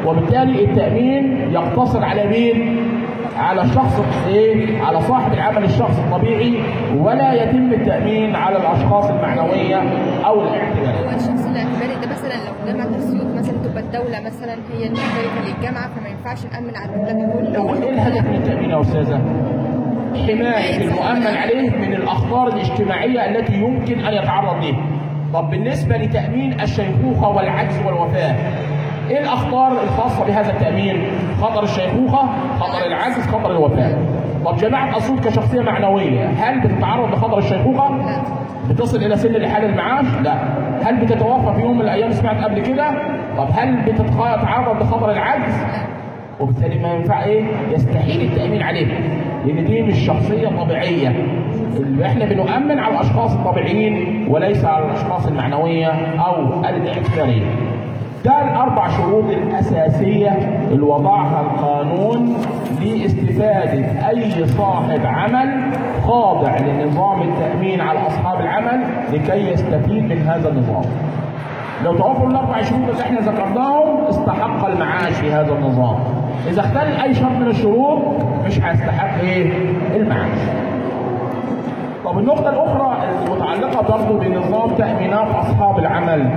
A: وبالتالي التامين يقتصر على مين على الشخص ايه على صاحب العمل الشخص الطبيعي ولا يتم التامين على الاشخاص المعنويه او الاعتباريه
B: هو الشخص الاعتباري ده مثلا لو جامعه اسيوط مثلا تبقى الدوله مثلا هي المشتركه للجامعه فما ينفعش نامن على الطلاب كله
A: هو ايه الهدف من التامين يا استاذه حمايه المؤمن عليه من الاخطار الاجتماعيه التي يمكن ان يتعرض لها طب بالنسبه لتامين الشيخوخه والعجز والوفاه ايه الاخطار الخاصه بهذا التامين خطر الشيخوخه خطر العجز خطر الوفاه طب جماعه اسيوط كشخصيه معنويه هل بتتعرض لخطر الشيخوخه
B: لا
A: بتصل الى سن الاحاله المعاش؟ لا. هل بتتوفى في يوم من الايام سمعت قبل كده؟ طب هل بتتعرض لخطر العجز؟ وبالتالي ما ينفع ايه؟ يستحيل التامين عليها. لان دي مش شخصيه طبيعيه. اللي احنا بنؤمن على الاشخاص الطبيعيين وليس على الاشخاص المعنويه او الاعتباريه. ده الاربع شروط الاساسيه اللي وضعها القانون لاستفاده اي صاحب عمل خاضع لنظام التامين على اصحاب العمل لكي يستفيد من هذا النظام. لو توفروا الاربع شروط اللي احنا ذكرناهم استحق المعاش في هذا النظام. اذا اختل اي شرط من الشروط مش هيستحق ايه؟ المعاش. طب النقطة الأخرى المتعلقة برضه بنظام تأمينات أصحاب العمل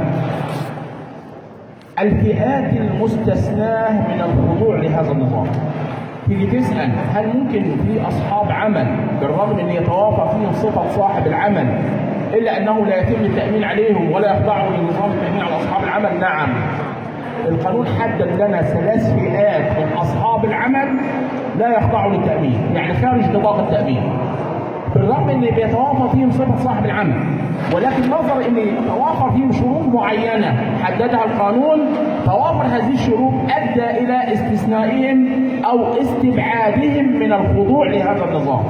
A: الفئات المستثناة من الخضوع لهذا النظام تيجي تسأل هل ممكن في أصحاب عمل بالرغم أن يتوافر فيهم صفة صاحب العمل إلا أنه لا يتم التأمين عليهم ولا يخضعوا لنظام التأمين على أصحاب العمل نعم القانون حدد لنا ثلاث فئات من أصحاب العمل لا يخضعوا للتأمين يعني خارج نطاق التأمين بالرغم ان بيتوافر فيهم صفه صاحب العمل ولكن نظر ان توافر فيهم شروط معينه حددها القانون توافر هذه الشروط ادى الى استثنائهم او استبعادهم من الخضوع لهذا النظام.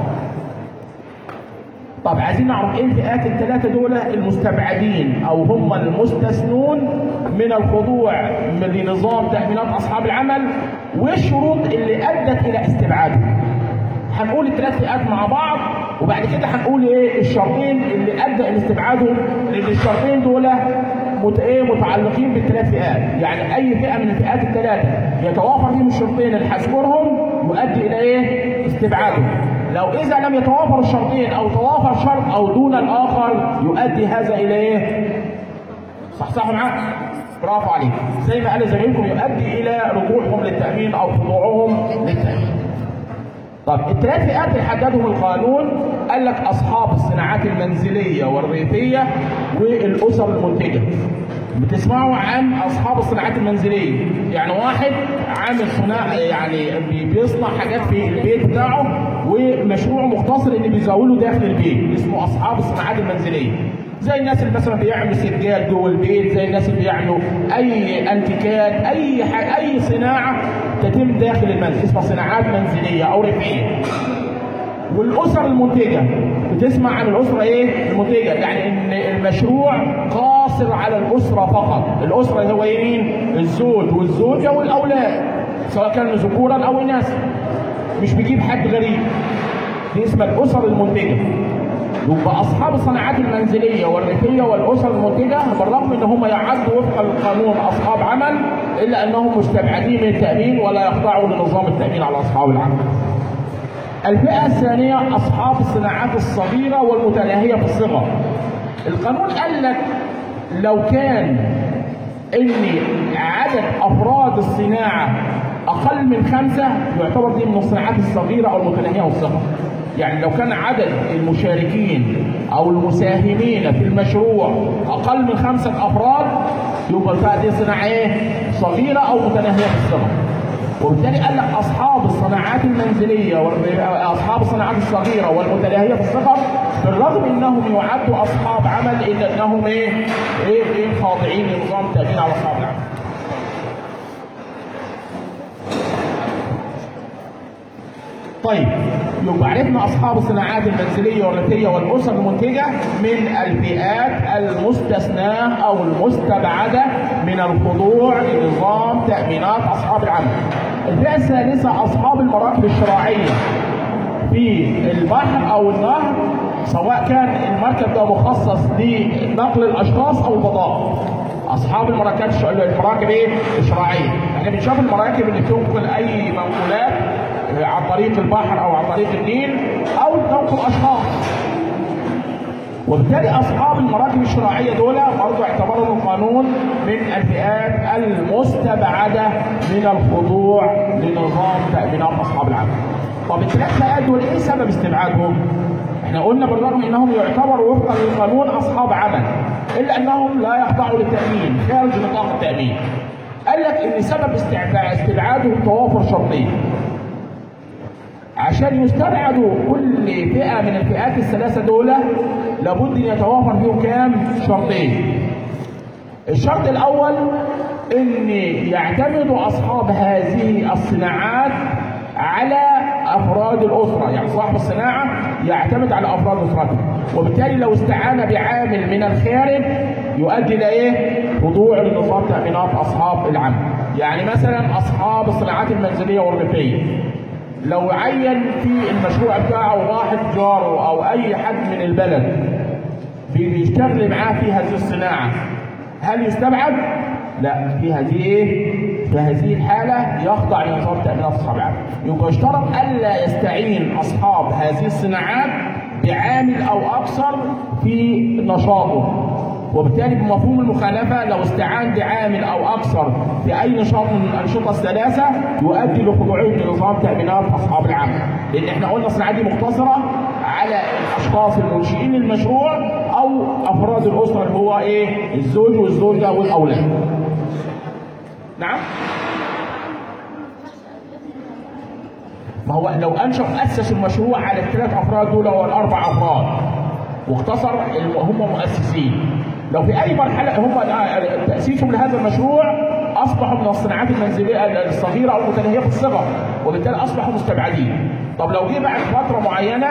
A: طب عايزين نعرف ايه الفئات الثلاثه دول المستبعدين او هم المستثنون من الخضوع لنظام تامينات اصحاب العمل والشروط اللي ادت الى استبعادهم. هنقول الثلاث فئات مع بعض وبعد كده هنقول ايه الشرطين اللي ادى الى استبعادهم لان الشرطين دول مت ايه متعلقين بالثلاث فئات يعني اي فئه من الفئات الثلاثه يتوافر فيهم الشرطين اللي هذكرهم يؤدي الى ايه استبعادهم لو اذا لم يتوافر الشرطين او توافر شرط او دون الاخر يؤدي هذا الى ايه صح صح معاك برافو عليك زي ما قال زميلكم يؤدي الى رجوعهم للتامين او خضوعهم للتامين طب الثلاث فئات اللي حددهم القانون قال لك اصحاب الصناعات المنزليه والريفيه والاسر المنتجه. بتسمعوا عن اصحاب الصناعات المنزليه، يعني واحد عامل صناعه يعني بيصنع حاجات في البيت بتاعه ومشروع مختصر ان بيزاوله داخل البيت اسمه اصحاب الصناعات المنزليه. زي الناس اللي مثلا بيعملوا سجاد جوه البيت، زي الناس اللي بيعملوا اي انتيكات، اي حاجة اي صناعه تتم داخل المنزل اسمها صناعات منزليه او ريفيه. والاسر المنتجه بتسمع عن الاسره ايه؟ المنتجه يعني ان المشروع قاصر على الاسره فقط، الاسره هو مين؟ الزوج والزوجه والاولاد سواء كانوا ذكورا او اناثا. مش بيجيب حد غريب. دي اسمها الاسر المنتجه. يبقى اصحاب الصناعات المنزليه والريفيه والاسر المنتجه بالرغم ان هم يعدوا وفق القانون اصحاب عمل الا انهم مستبعدين من التامين ولا يخضعوا لنظام التامين على اصحاب العمل. الفئه الثانيه اصحاب الصناعات الصغيره والمتناهيه في الصغر. القانون قال لك لو كان ان عدد افراد الصناعه اقل من خمسه يعتبر دي من الصناعات الصغيره او المتناهيه في الصغر. يعني لو كان عدد المشاركين او المساهمين في المشروع اقل من خمسه افراد يبقى الفئه دي صناعه ايه؟ صغيره او متناهيه في الصغر. وبالتالي قال لك اصحاب الصناعات المنزليه واصحاب الصناعات الصغيره والمتناهيه في الصغر بالرغم انهم يعدوا اصحاب عمل الا انهم ايه؟ ايه ايه خاضعين لنظام التامين على اصحاب العمل. طيب يبقى عرفنا اصحاب الصناعات المنزليه والريفيه والاسر المنتجه من الفئات المستثناه او المستبعده من الخضوع لنظام تامينات اصحاب العمل. الفئه الثالثه اصحاب المراكب الشراعيه في البحر او النهر سواء كان المركب ده مخصص لنقل الاشخاص او البضائع. اصحاب المراكب الش- المراكب ايه الشراعيه احنا بنشوف المراكب اللي بتنقل اي منقولات آه، عن طريق البحر او عن طريق النيل او تنقل اشخاص وبالتالي اصحاب المراكب الشراعيه دول برضه اعتبروا القانون من الفئات المستبعده من الخضوع لنظام تامينات اصحاب العمل. طب الثلاث فئات دول ايه سبب استبعادهم؟ احنا قلنا بالرغم انهم يعتبروا وفقا للقانون اصحاب عمل الا انهم لا يخضعوا للتامين خارج نطاق التامين. قال لك ان سبب استبعاد- استبعادهم توافر شرطين. عشان يستبعدوا كل فئة من الفئات الثلاثة دول لابد أن يتوافر فيهم كام؟ شرطين. الشرط الأول أن يعتمد أصحاب هذه الصناعات على أفراد الأسرة، يعني صاحب الصناعة يعتمد على أفراد أسرته، وبالتالي لو استعان بعامل من الخارج يؤدي إلى إيه؟ خضوع لنظام تأمينات أصحاب العمل. يعني مثلا أصحاب الصناعات المنزلية والريفية لو عين في المشروع بتاعه واحد جاره او اي حد من البلد بيشتغل معاه في هذه الصناعه هل يستبعد؟ لا في هذه ايه؟ في هذه الحاله يخضع لنظام تامينات اصحاب العمل يبقى يشترط الا يستعين اصحاب هذه الصناعات بعامل او اكثر في نشاطه وبالتالي بمفهوم المخالفة لو استعان بعامل أو أكثر في أي نشاط من الأنشطة الثلاثة يؤدي لخضوعهم لنظام تأمينات أصحاب العمل لأن احنا قلنا الصناعة دي مقتصرة على الأشخاص المنشئين للمشروع أو أفراد الأسرة اللي هو إيه الزوج والزوجة والأولاد نعم ما هو لو انشا اسس المشروع على الثلاث افراد دول او الاربع افراد واختصر ال- هم مؤسسين لو في اي مرحله هم تاسيسهم لهذا المشروع اصبحوا من الصناعات المنزليه الصغيره او المتناهيه في الصغر وبالتالي اصبحوا مستبعدين طب لو جه بعد فتره معينه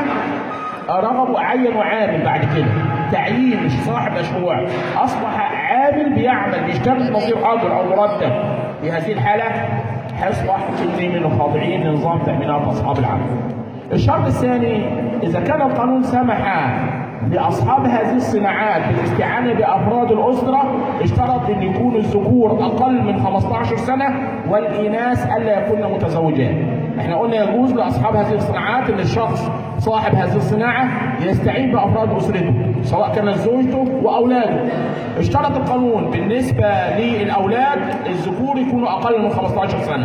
A: رغبوا عينوا عامل بعد كده تعيين مش صاحب مشروع اصبح عامل بيعمل بيشتغل نظير اجر او مرتب في هذه الحاله هيصبح كل من الخاضعين لنظام تامينات اصحاب العمل. الشرط الثاني اذا كان القانون سمح لاصحاب هذه الصناعات بالاستعانه بافراد الاسره اشترط ان يكون الذكور اقل من 15 سنه والاناث الا يكون متزوجات. احنا قلنا يجوز لاصحاب هذه الصناعات ان الشخص صاحب هذه الصناعه يستعين بافراد اسرته سواء كانت زوجته واولاده. اشترط القانون بالنسبه للاولاد الذكور يكونوا اقل من 15 سنه.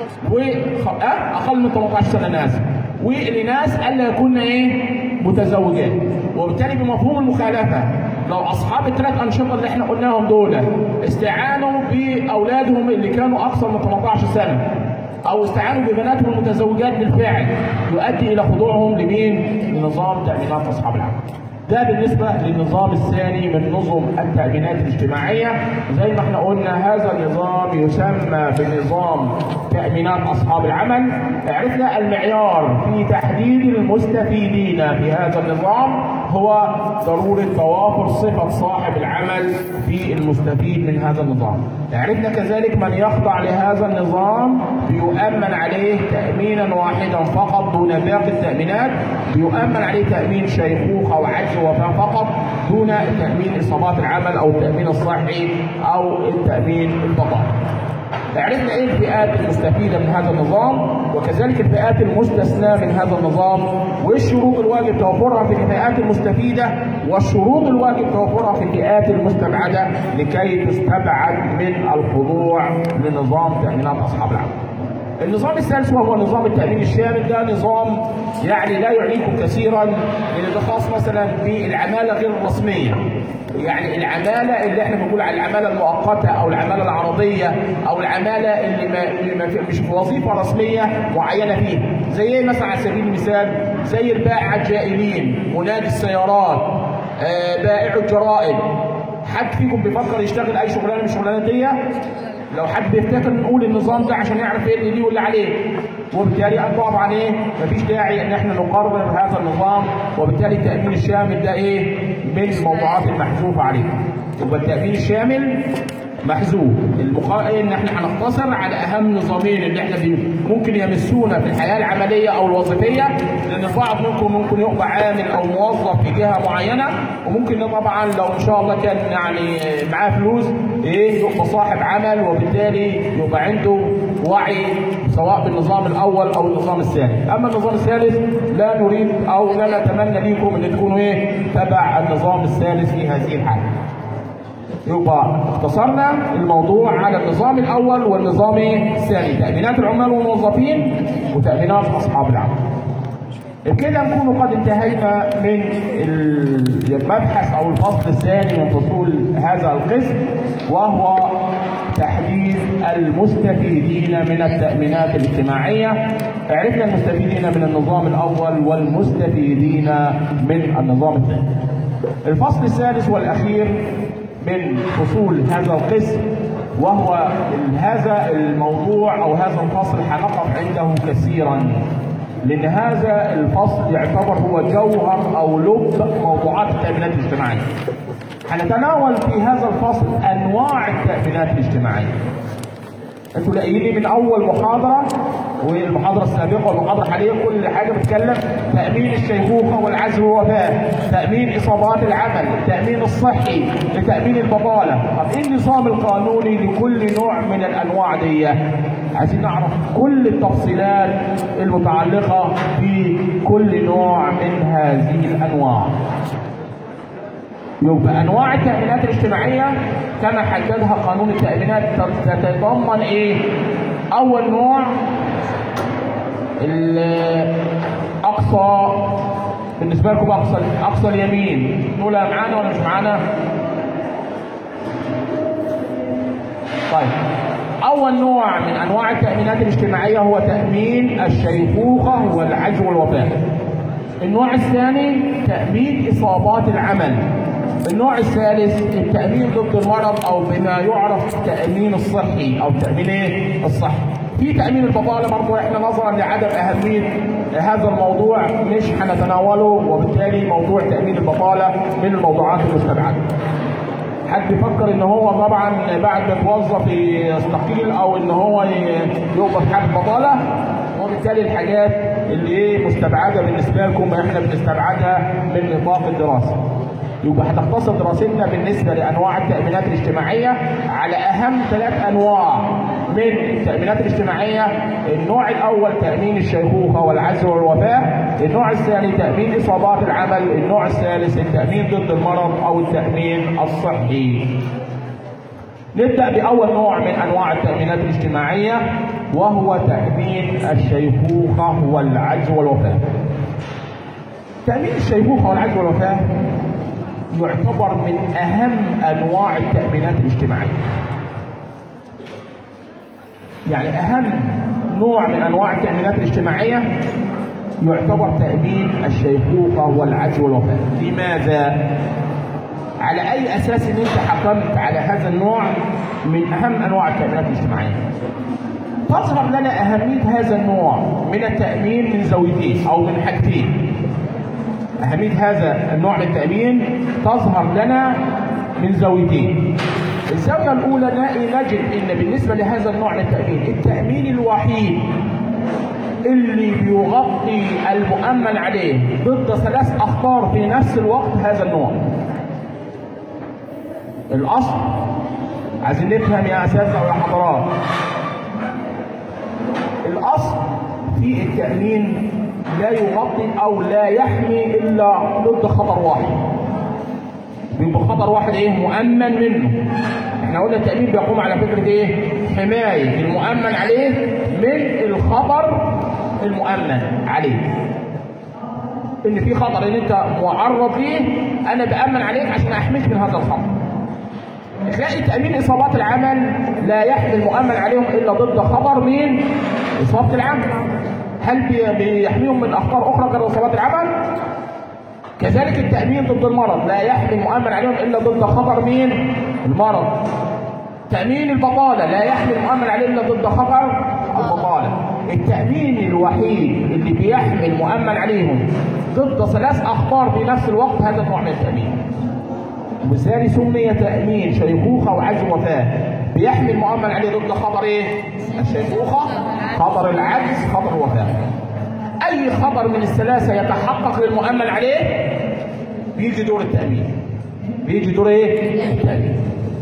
A: و أه؟ اقل من 18 سنه ناس والاناث الا يكون ايه متزوجات وبالتالي بمفهوم المخالفه لو اصحاب الثلاث انشطه اللي احنا قلناهم دول استعانوا باولادهم اللي كانوا اكثر من 18 سنه او استعانوا ببناتهم المتزوجات بالفعل يؤدي الى خضوعهم لمين؟ لنظام تامينات اصحاب العمل. ده بالنسبة للنظام الثاني من نظم التأمينات الاجتماعية زي ما احنا قلنا هذا النظام يسمى بنظام تأمينات أصحاب العمل عرفنا المعيار في تحديد المستفيدين في هذا النظام هو ضرورة توافر صفة صاحب العمل في المستفيد من هذا النظام عرفنا كذلك من يخضع لهذا النظام بيؤمن عليه تأمينا واحدا فقط دون باقي التأمينات بيؤمن عليه تأمين شيخوخة وعجز وفاة فقط دون تأمين إصابات العمل أو التأمين الصحي أو التأمين البقاء عرفنا ايه الفئات المستفيده من هذا النظام وكذلك الفئات المستثناه من هذا النظام والشروط الواجب توفرها في الفئات المستفيده والشروط الواجب توفرها في الفئات المستبعده لكي تستبعد من الخضوع لنظام تامينات اصحاب العمل. النظام الثالث وهو نظام التأمين الشامل ده نظام يعني لا يعنيكم كثيرا لأن ده خاص مثلا بالعمالة غير الرسمية يعني العمالة اللي احنا بنقول على العمالة المؤقتة أو العمالة العرضية أو العمالة اللي ما ما في- مش في وظيفة رسمية معينة فيها زي ايه مثلا على سبيل المثال زي البائع الجائلين منادي السيارات آه، بائع الجرائد حد فيكم بيفكر يشتغل أي شغلانة من الشغلانات دي لو حد بيفتكر نقول النظام ده عشان يعرف ايه اللي ليه واللي عليه وبالتالي طبعا ايه مفيش داعي ان احنا نقرر هذا النظام وبالتالي التامين الشامل ده ايه من الموضوعات المحذوفه عليه يبقى التامين الشامل محذوف المقا... ان احنا هنقتصر على اهم نظامين اللي احنا بي... ممكن يمسونا في الحياه العمليه او الوظيفيه لان البعض منكم ممكن يبقى عامل او موظف في جهه معينه وممكن طبعا لو ان شاء الله كان يعني معاه فلوس ايه يبقى صاحب عمل وبالتالي يبقى عنده وعي سواء بالنظام الاول او النظام الثاني اما النظام الثالث لا نريد او لا نتمنى ليكم ان تكونوا ايه تبع النظام الثالث في هذه الحاله يبقى اختصرنا الموضوع على النظام الاول والنظام الثاني تامينات العمال والموظفين وتامينات اصحاب العمل بكده نكون قد انتهينا من المبحث او الفصل الثاني من فصول هذا القسم وهو تحديد المستفيدين من التأمينات الاجتماعية عرفنا المستفيدين من النظام الأول والمستفيدين من النظام الثاني الفصل الثالث والأخير من فصول هذا القسم وهو هذا الموضوع او هذا الفصل هنقف عنده كثيرا لان هذا الفصل يعتبر هو جوهر او لب موضوعات التامينات الاجتماعيه. هنتناول في هذا الفصل انواع التامينات الاجتماعيه. انتوا لاقيين من اول محاضره والمحاضره السابقه والمحاضره الحاليه كل حاجه بتتكلم تامين الشيخوخه والعزل والوفاه، تامين اصابات العمل، التامين الصحي، لتامين البطاله، طب ايه النظام القانوني لكل نوع من الانواع دي؟ عايزين نعرف كل التفصيلات المتعلقه بكل نوع من هذه الانواع. يبقى انواع التامينات الاجتماعيه كما حددها قانون التامينات تتضمن ايه؟ اول نوع اقصى بالنسبه لكم اقصى اقصى اليمين نقولها معانا ولا مش معانا؟ طيب اول نوع من انواع التامينات الاجتماعيه هو تامين الشيخوخه والعجز والوفاه. النوع الثاني تامين اصابات العمل. النوع الثالث التأمين ضد المرض أو بما يعرف التأمين الصحي أو التأمين إيه؟ الصحي. في تأمين البطالة برضه إحنا نظرا لعدم أهمية هذا الموضوع مش هنتناوله وبالتالي موضوع تأمين البطالة من الموضوعات المستبعدة. حد يفكر ان هو طبعا بعد ما يتوظف يستقيل او ان هو يبقى في حاله بطاله وبالتالي الحاجات اللي ايه مستبعده بالنسبه لكم احنا بنستبعدها من نطاق الدراسه. يبقى هتختصر دراستنا بالنسبه لانواع التامينات الاجتماعيه على اهم ثلاث انواع من التامينات الاجتماعيه النوع الاول تامين الشيخوخه والعزل والوفاه النوع الثاني تامين اصابات العمل النوع الثالث التامين ضد المرض او التامين الصحي نبدا باول نوع من انواع التامينات الاجتماعيه وهو تامين الشيخوخه والعجز والوفاه تامين الشيخوخه والعجز والوفاه يعتبر من اهم انواع التامينات الاجتماعيه يعني اهم نوع من انواع التامينات الاجتماعيه يعتبر تامين الشيخوخه والعجز والوفاه لماذا على اي اساس ان انت حكمت على هذا النوع من اهم انواع التامينات الاجتماعيه تظهر لنا اهميه هذا النوع من التامين من زاويتين او من حاجتين أهمية هذا النوع من التأمين تظهر لنا من زاويتين. الزاوية الأولى نجد أن بالنسبة لهذا النوع من التأمين التأمين الوحيد اللي بيغطي المؤمن عليه ضد ثلاث أخطار في نفس الوقت هذا النوع. الأصل عايزين نفهم يا أساتذة ويا حضرات. الأصل في التأمين لا يغطي او لا يحمي الا ضد خطر واحد بيبقى خطر واحد ايه مؤمن منه احنا قلنا التامين بيقوم على فكره ايه حمايه المؤمن عليه من الخطر المؤمن عليه ان في خطر ان انت معرض ليه انا بامن عليك عشان احميك من هذا الخطر تلاقي تامين اصابات العمل لا يحمي المؤمن عليهم الا ضد خطر مين اصابه العمل هل بيحميهم من اخطار اخرى غير اصابات العمل؟ كذلك التامين ضد المرض لا يحمي المؤمن عليهم الا ضد خطر مين؟ المرض. تامين البطاله لا يحمي المؤمن عليه الا ضد خطر البطاله. التامين الوحيد اللي بيحمي المؤمن عليهم ضد ثلاث اخطار في نفس الوقت هذا النوع من التامين. وبالتالي سمي تامين شيخوخه وعجز وفاه بيحمي المؤمن عليه ضد خطر ايه؟ الشيخوخه خطر العجز خطر الوفاه اي خطر من الثلاثه يتحقق للمؤمن عليه بيجي دور التامين بيجي دور ايه؟ التامين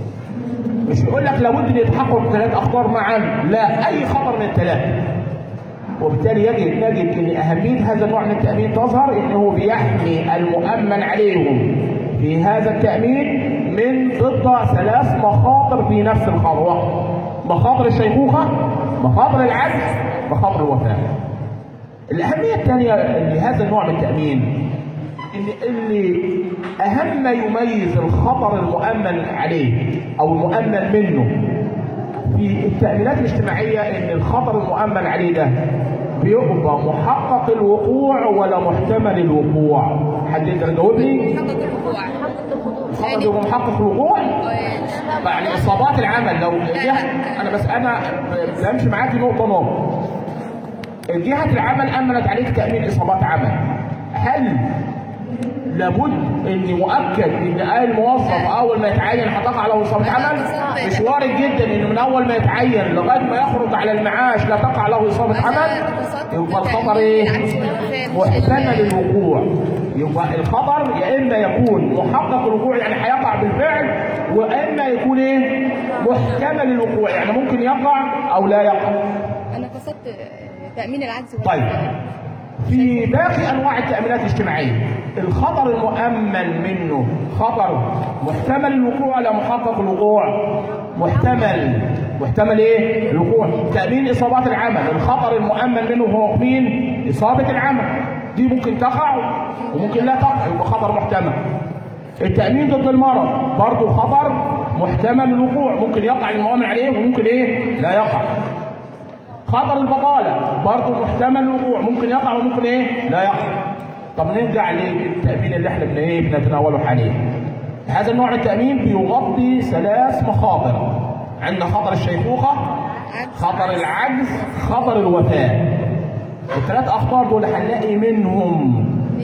A: مش يقول لك لابد ان يتحقق ثلاث اخبار معا لا اي خبر من الثلاثه وبالتالي يجب نجد ان اهميه هذا النوع من التامين تظهر انه بيحمي المؤمن عليهم في هذا التامين من ضد ثلاث مخاطر في نفس الخطوه مخاطر الشيخوخه مخاطر العجز مخاطر الوفاه الاهميه الثانيه لهذا النوع من التامين ان اللي اهم ما يميز الخطر المؤمن عليه او المؤمن منه في التأمينات الاجتماعية إن الخطر المؤمن عليه ده بيبقى محقق الوقوع ولا محتمل الوقوع؟ حد يقدر يجاوبني؟
B: محقق الوقوع
A: الخطر بيبقى محقق الوقوع؟ يعني إصابات العمل لو الجهة أنا بس أنا بمشي معاك نقطة نقطة. جهة العمل أمنت عليك تأمين إصابات عمل. هل لابد ان مؤكد ان اي موظف اول ما يتعين هتقع له اصابه عمل مش وارد جدا ان من اول ما يتعين لغايه ما يخرج على المعاش لا تقع له اصابه عمل يبقى الخطر ايه؟ محتمل الوقوع يبقى الخطر يا اما يكون محقق الوقوع يعني هيقع بالفعل واما يكون ايه؟ محتمل الوقوع يعني ممكن يقع او لا يقع
B: انا قصدت تامين العجز
A: طيب في باقي انواع التامينات الاجتماعيه الخطر المؤمن منه خطر محتمل الوقوع ولا محقق الوقوع محتمل محتمل ايه الوقوع تامين اصابات العمل الخطر المؤمن منه هو مين اصابه العمل دي ممكن تقع وممكن لا تقع يبقى خطر محتمل التامين ضد المرض برضه خطر محتمل الوقوع ممكن يقع المؤمن عليه وممكن ايه لا يقع خطر البطالة برضه محتمل الوقوع ممكن يقع وممكن ايه لا يقع طب نرجع للتأمين اللي احنا بن ايه بنتناوله حاليا هذا النوع من التأمين بيغطي ثلاث مخاطر عندنا خطر الشيخوخة خطر العجز خطر الوفاة الثلاث أخطار دول هنلاقي منهم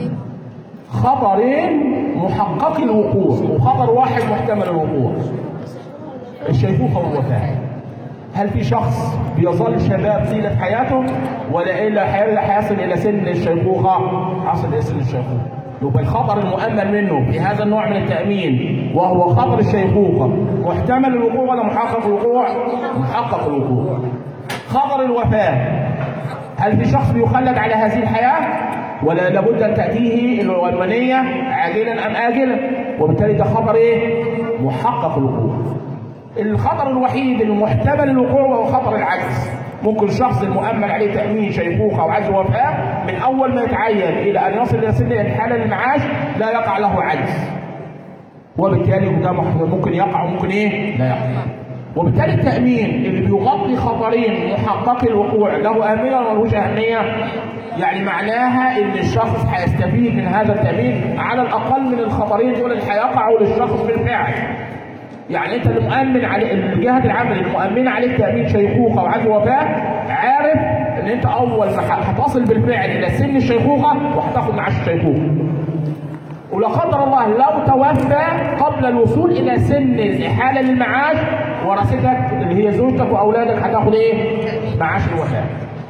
A: خطرين محقق الوقوع وخطر واحد محتمل الوقوع الشيخوخة والوفاة هل في شخص بيظل شباب طيلة حياته ولا إلا إلا هيصل إلى سن الشيخوخة حصل إلى سن الشيخوخة يبقى الخطر المؤمن منه في هذا النوع من التأمين وهو خطر الشيخوخة محتمل الوقوع ولا محقق الوقوع؟ محقق الوقوع خطر الوفاة هل في شخص بيخلد على هذه الحياة ولا لابد أن تأتيه المنية عاجلا أم آجلا وبالتالي ده خطر إيه؟ محقق الوقوع الخطر الوحيد المحتمل الوقوع وهو خطر العجز ممكن الشخص المؤمن عليه تأمين شيخوخة أو عجز وفاة من أول ما يتعين إلى أن يصل إلى سن الحالة للمعاش لا يقع له عجز وبالتالي ده ممكن يقع وممكن إيه؟ لا يقع وبالتالي التأمين اللي بيغطي خطرين محقق الوقوع له أهمية ولا ملوش أهمية؟ يعني معناها إن الشخص هيستفيد من هذا التأمين على الأقل من الخطرين دول اللي هيقعوا للشخص بالفعل. يعني انت المؤمن على الجهه العمل المؤمنه عليك تامين شيخوخه وعجز وفاه عارف ان انت اول ما هتصل بالفعل الى سن الشيخوخه وهتاخد معاش الشيخوخه ولا قدر الله لو توفى قبل الوصول الى سن الاحاله للمعاش ورثتك اللي هي زوجتك واولادك هتاخد ايه؟ معاش الوفاه.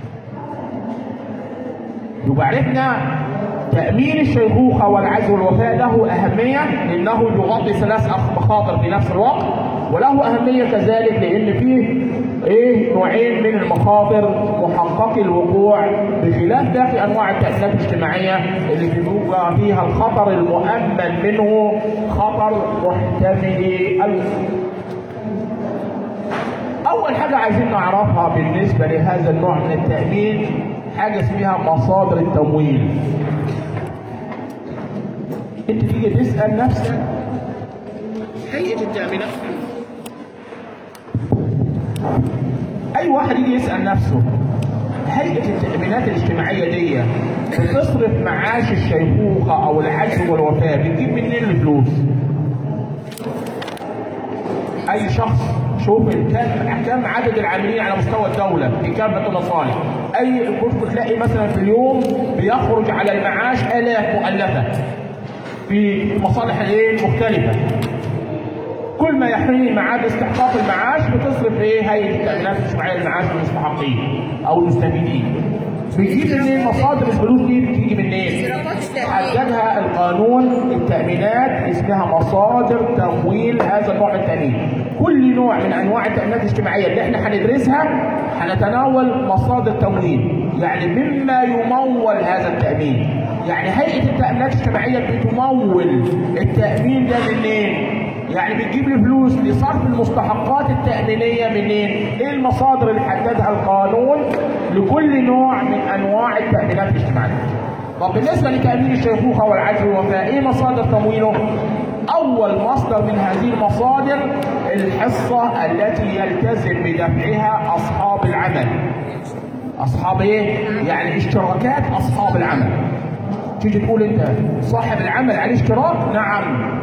A: يبقى عرفنا تأمين الشيخوخة والعجز والوفاة له أهمية لأنه يغطي ثلاث مخاطر في نفس الوقت وله أهمية كذلك لأن فيه إيه نوعين من المخاطر محقق الوقوع بخلاف باقي أنواع التأمينات الاجتماعية اللي بيبقى فيها الخطر المؤمن منه خطر محتمل الوقوع. أول حاجة عايزين نعرفها بالنسبة لهذا النوع من التأمين حاجة اسمها مصادر التمويل. انت تيجي تسال نفسك هيئه التامينات اي واحد يجي يسال نفسه هيئه التامينات الاجتماعيه دي بتصرف معاش الشيخوخه او العجز والوفاه بتجيب منين الفلوس؟ اي شخص شوف كم كم عدد العاملين على مستوى الدوله في كافه المصالح اي كنت تلاقي مثلا في اليوم بيخرج على المعاش الاف مؤلفه في مصالح الايه المختلفه كل ما يحين ميعاد استحقاق المعاش بتصرف ايه هيئه التامينات الاجتماعيه المعاش للمستحقين او المستفيدين بتجيب منين مصادر الفلوس دي بتيجي منين؟
B: اشتراكات التأمين
A: حددها القانون التأمينات اسمها مصادر تمويل هذا النوع من التأمين. كل نوع من أنواع التأمينات الاجتماعية اللي احنا هندرسها هنتناول مصادر تمويل، يعني مما يمول هذا التأمين. يعني هيئة التأمينات الاجتماعية بتمول التأمين ده منين؟ يعني بتجيب لي فلوس لصرف المستحقات التأمينية منين؟ ايه المصادر اللي حددها القانون لكل نوع من انواع التأمينات الاجتماعية؟ طب بالنسبة لتأمين الشيخوخة والعجز والوفاة ايه مصادر تمويله؟ أول مصدر من هذه المصادر الحصة التي يلتزم بدفعها أصحاب العمل. أصحاب إيه؟ يعني اشتراكات أصحاب العمل. تيجي تقول أنت صاحب العمل عليه اشتراك؟ نعم.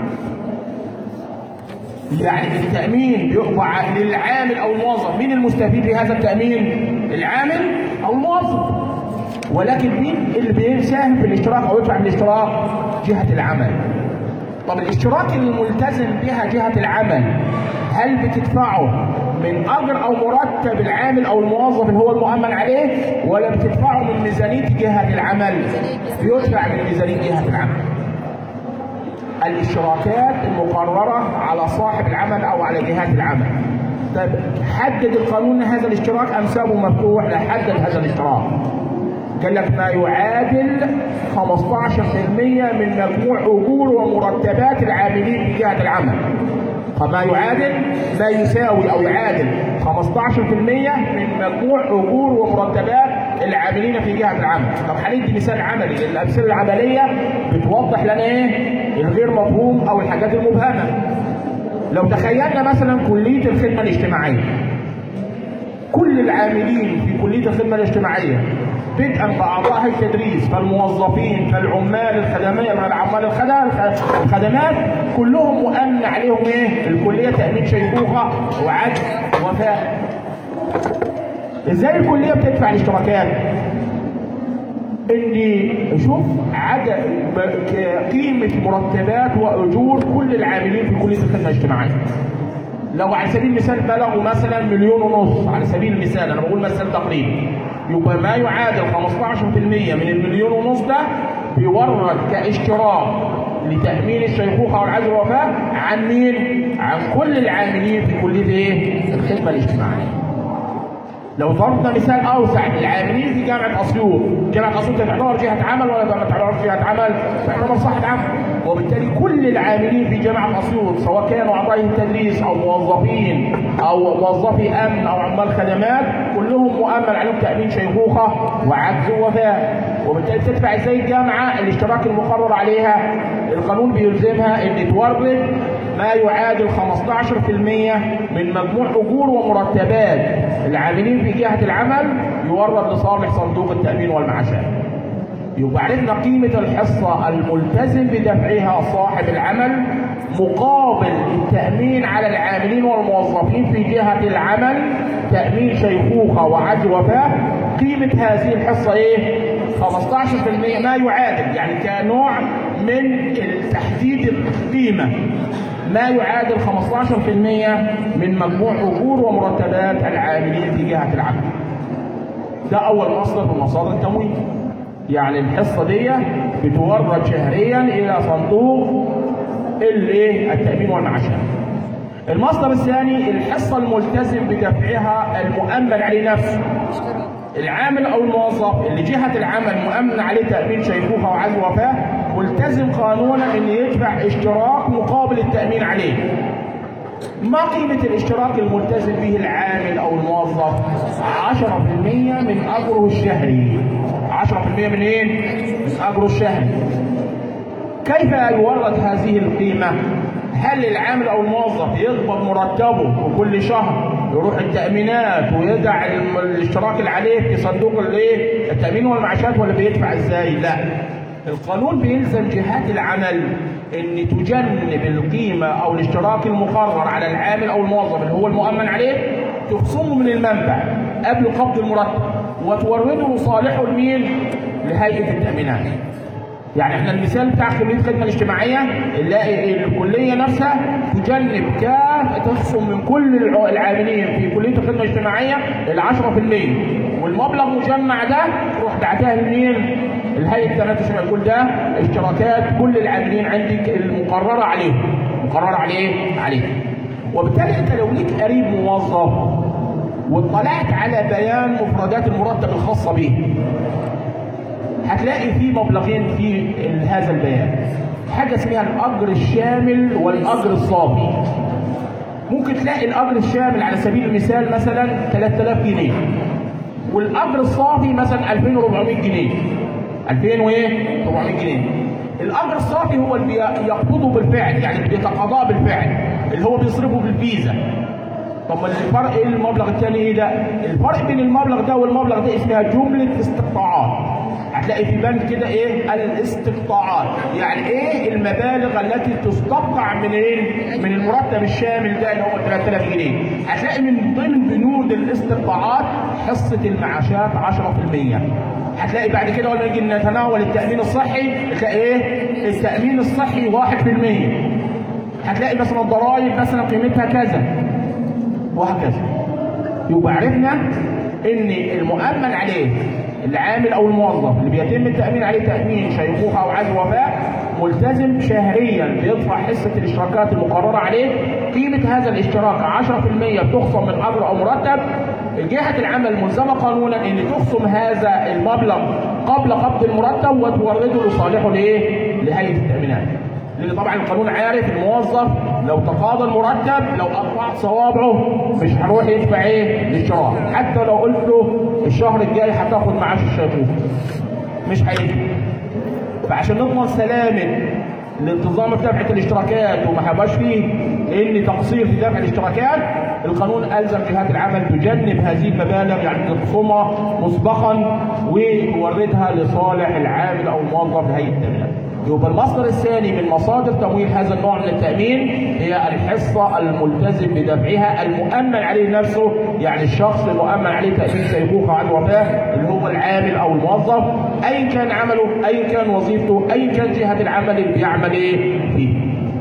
A: يعني التأمين بيقطع للعامل أو الموظف، مين المستفيد بهذا التأمين؟ العامل أو الموظف. ولكن مين اللي بيساهم في الاشتراك أو يدفع الاشتراك؟ جهة العمل. طب الاشتراك الملتزم بها جهة العمل هل بتدفعه من أجر أو مرتب العامل أو الموظف اللي هو المؤمن عليه ولا بتدفعه من ميزانية جهة العمل؟ بيدفع من ميزانية جهة العمل. الاشتراكات المقررة على صاحب العمل أو على جهات العمل. طيب حدد القانون هذا الاشتراك أم سابه مفتوح؟ لا حدد هذا الاشتراك. قال لك ما يعادل 15% من مجموع اجور ومرتبات العاملين في جهه العمل. فما يعادل ما يساوي او يعادل 15% من مجموع اجور ومرتبات العاملين في جهه العمل. طب هندي مثال عملي الامثله العمليه بتوضح لنا ايه؟ الغير مفهوم او الحاجات المبهمه. لو تخيلنا مثلا كليه الخدمه الاجتماعيه. كل العاملين في كليه الخدمه الاجتماعيه بدءا باعضاء التدريس فالموظفين فالعمال الخدميه من العمال الخدم الخدمات كلهم مؤمن عليهم ايه؟ الكليه تامين شيخوخه وعجز وفاه. ازاي الكليه بتدفع الاشتراكات؟ اني شوف عدد قيمه مرتبات واجور كل العاملين في كليه الخدمه الاجتماعيه. لو على سبيل المثال بلغوا مثلا مليون ونص على سبيل المثال انا بقول مثال تقريبي يبقى ما يعادل 15% من المليون ونص ده بيورد كاشتراك لتامين الشيخوخه والعجز والوفاه عن مين؟ عن كل العاملين في كليه ايه؟ الخدمه الاجتماعيه. لو ضربنا مثال اوسع العاملين في جامعه اسيوط، جامعه اسيوط تعتبر جهه عمل ولا ما تعتبرش جهه عمل؟ تعتبر صاحب عمل، وبالتالي كل العاملين في جامعه اسيوط سواء كانوا اعضاء التدريس او موظفين او موظفي امن او عمال خدمات كلهم مؤمن عليهم تامين شيخوخه وعجز ووفاه، وبالتالي تدفع ازاي الجامعه الاشتراك المقرر عليها؟ القانون بيلزمها ان تورد ما يعادل 15% من مجموع اجور ومرتبات العاملين في جهه العمل يورد لصالح صندوق التامين والمعاشات. يبقى عرفنا قيمه الحصه الملتزم بدفعها صاحب العمل مقابل التامين على العاملين والموظفين في جهه العمل تامين شيخوخه وعجز وفاه قيمه هذه الحصه ايه؟ 15% ما يعادل يعني كنوع من تحديد القيمه ما يعادل 15% من مجموع اجور ومرتبات العاملين في جهه العمل. ده اول مصدر من مصادر التمويل. يعني الحصه دي بتورد شهريا الى صندوق الايه؟ التامين والمعاشات. المصدر الثاني الحصه الملتزم بدفعها المؤمن عليه نفسه.
B: اشتراك
A: العامل او الموظف اللي جهه العمل مؤمن عليه تامين شيخوخه وعزل وفاه ملتزم قانونا ان يدفع اشتراك مقابل التامين عليه. ما قيمة الاشتراك الملتزم به العامل أو الموظف؟ 10% من أجره الشهري. 10% من إيه؟ من أجره الشهري. كيف يورد هذه القيمة؟ هل العامل أو الموظف يقبض مرتبه وكل شهر يروح التأمينات ويدع الاشتراك اللي عليه في صندوق الايه؟ التأمين والمعاشات ولا بيدفع ازاي؟ لا. القانون بيلزم جهات العمل ان تجنب القيمه او الاشتراك المقرر على العامل او الموظف اللي هو المؤمن عليه تخصمه من المنبع قبل قبض المرتب وتورده لصالحه لمين؟ لهيئه التامينات. يعني احنا المثال بتاع كليه الخدمه الاجتماعيه نلاقي الكليه نفسها تجنب كافه تخصم من كل الع- العاملين في كليه الخدمه الاجتماعيه ال 10% والمبلغ مجمع ده تروح دعتها لمين؟ الهيئه التنافس الاجتماعي كل ده اشتراكات كل العاملين عندك المقرره عليهم مقرره عليه عليه وبالتالي انت لو ليك قريب موظف واطلعت على بيان مفردات المرتب الخاصه به هتلاقي في مبلغين في هذا البيان حاجه اسمها الاجر الشامل والاجر الصافي ممكن تلاقي الاجر الشامل على سبيل المثال مثلا 3000 جنيه والاجر الصافي مثلا 2400 جنيه 2400 جنيه الاجر الصافي هو اللي بي- يقبضه بالفعل يعني بيتقاضاه بالفعل اللي هو بيصرفه بالفيزا طب ما الفرق ايه المبلغ الثاني ايه ده؟ الفرق بين المبلغ ده والمبلغ ده اسمها جمله استقطاعات. هتلاقي في بند كده ايه؟ الاستقطاعات، يعني ايه المبالغ التي تستقطع من ايه؟ من المرتب الشامل ده اللي هو 3000 جنيه. هتلاقي من ضمن بنود الاستقطاعات حصه المعاشات 10%. هتلاقي بعد كده لما نيجي نتناول التامين الصحي تلاقي ايه؟ التامين الصحي 1%. هتلاقي مثلا الضرائب مثلا قيمتها كذا وهكذا يبقى عرفنا ان المؤمن عليه العامل او الموظف اللي بيتم التامين عليه تامين شيخوخه او عزل وفاه ملتزم شهريا بيدفع حصه الاشتراكات المقرره عليه قيمه هذا الاشتراك 10% بتخصم من اجر او مرتب جهه العمل ملزمه قانونا ان تخصم هذا المبلغ قبل قبض المرتب وتورده لصالحه لايه؟ لهيئه التامينات لان طبعا القانون عارف الموظف لو تقاضى المرتب لو قطعت صوابعه مش هيروح يدفع ايه الاشتراك حتى لو قلت له الشهر الجاي هتاخد معاش الشيخوخه مش هيدفع فعشان نضمن سلامه الانتظام في دفع الاشتراكات وما هيبقاش فيه ان تقصير في دفع الاشتراكات القانون الزم جهات العمل تجنب هذه المبالغ يعني تخصمها مسبقا وتوردها لصالح العامل او الموظف لهيئه التامينات. يبقى المصدر الثاني من مصادر تمويل هذا النوع من التامين هي الحصه الملتزم بدفعها المؤمن عليه نفسه يعني الشخص المؤمن عليه تامين شيخوخه عن وفاه اللي هو العامل او الموظف ايا كان عمله ايا كان وظيفته ايا كان جهه العمل اللي بيعمل ايه فيه.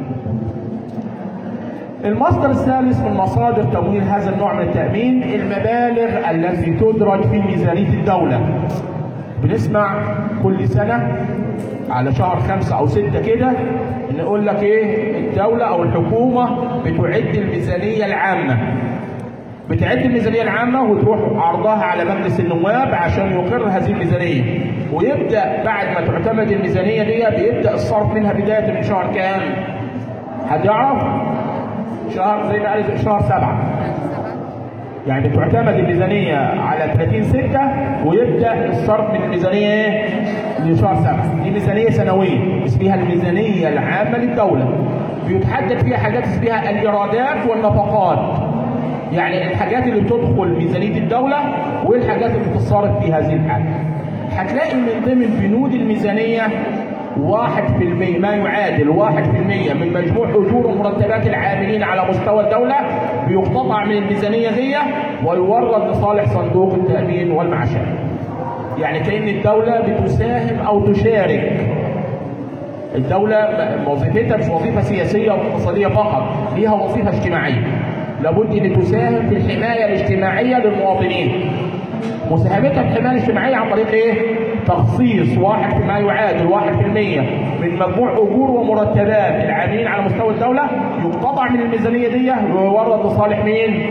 A: المصدر الثالث من مصادر تمويل هذا النوع من التامين المبالغ التي تدرج في ميزانيه الدوله. بنسمع كل سنه على شهر خمسة أو ستة كده نقول لك إيه الدولة أو الحكومة بتعد الميزانية العامة بتعد الميزانية العامة وتروح عرضها على مجلس النواب عشان يقر هذه الميزانية ويبدأ بعد ما تعتمد الميزانية دي بيبدأ الصرف منها بداية من شهر كام؟ حد يعرف؟ شهر زي ما قال شهر سبعة يعني بتعتمد الميزانية على 30 6 ويبدأ الصرف من الميزانية ايه؟ لشهر 7 دي ميزانية سنوية اسمها الميزانية العامة للدولة بيتحدد فيها حاجات اسمها الإيرادات والنفقات يعني الحاجات اللي بتدخل ميزانية الدولة والحاجات اللي بتتصرف في هذه الحالة هتلاقي من ضمن بنود الميزانية واحد في المية ما يعادل واحد في المية من مجموع أجور ومرتبات العاملين على مستوى الدولة بيقتطع من الميزانية دي ويورد لصالح صندوق التأمين والمعاشات يعني كأن الدولة بتساهم أو تشارك الدولة وظيفتها مش وظيفة سياسية أو اقتصادية فقط ليها وظيفة اجتماعية لابد أن تساهم في الحماية الاجتماعية للمواطنين مساهمتها في الحمايه الاجتماعيه عن طريق ايه؟ تخصيص واحد فيما يعادل واحد في المية من مجموع اجور ومرتبات العاملين على مستوى الدوله يقتطع من الميزانيه دي ويورد لصالح مين؟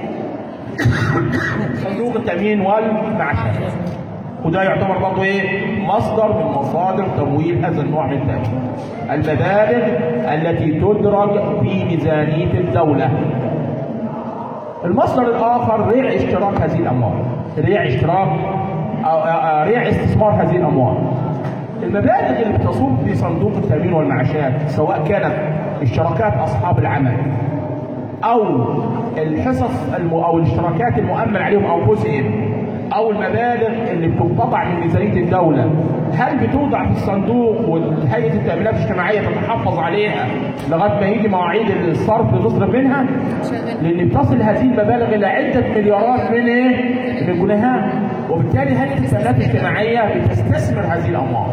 A: صندوق التامين والمعاشات. وده يعتبر برضه ايه؟ مصدر من مصادر تمويل هذا النوع من التامين. المبالغ التي تدرج في ميزانيه الدوله المصدر الاخر ريع اشتراك هذه الاموال ريع اشتراك أو أو ريع استثمار هذه الاموال المبالغ اللي بتصب في صندوق التامين والمعاشات سواء كانت اشتراكات اصحاب العمل او الحصص الم... او الاشتراكات المؤمن عليهم انفسهم او المبالغ اللي بتقتطع من ميزانيه الدوله هل بتوضع في الصندوق وهيئه التامينات الاجتماعيه تتحفظ عليها لغايه ما يجي مواعيد الصرف تصرف منها؟ لان بتصل هذه المبالغ الى عده مليارات من ايه؟ من الجنيهات وبالتالي هيئه التامينات الاجتماعيه بتستثمر هذه الاموال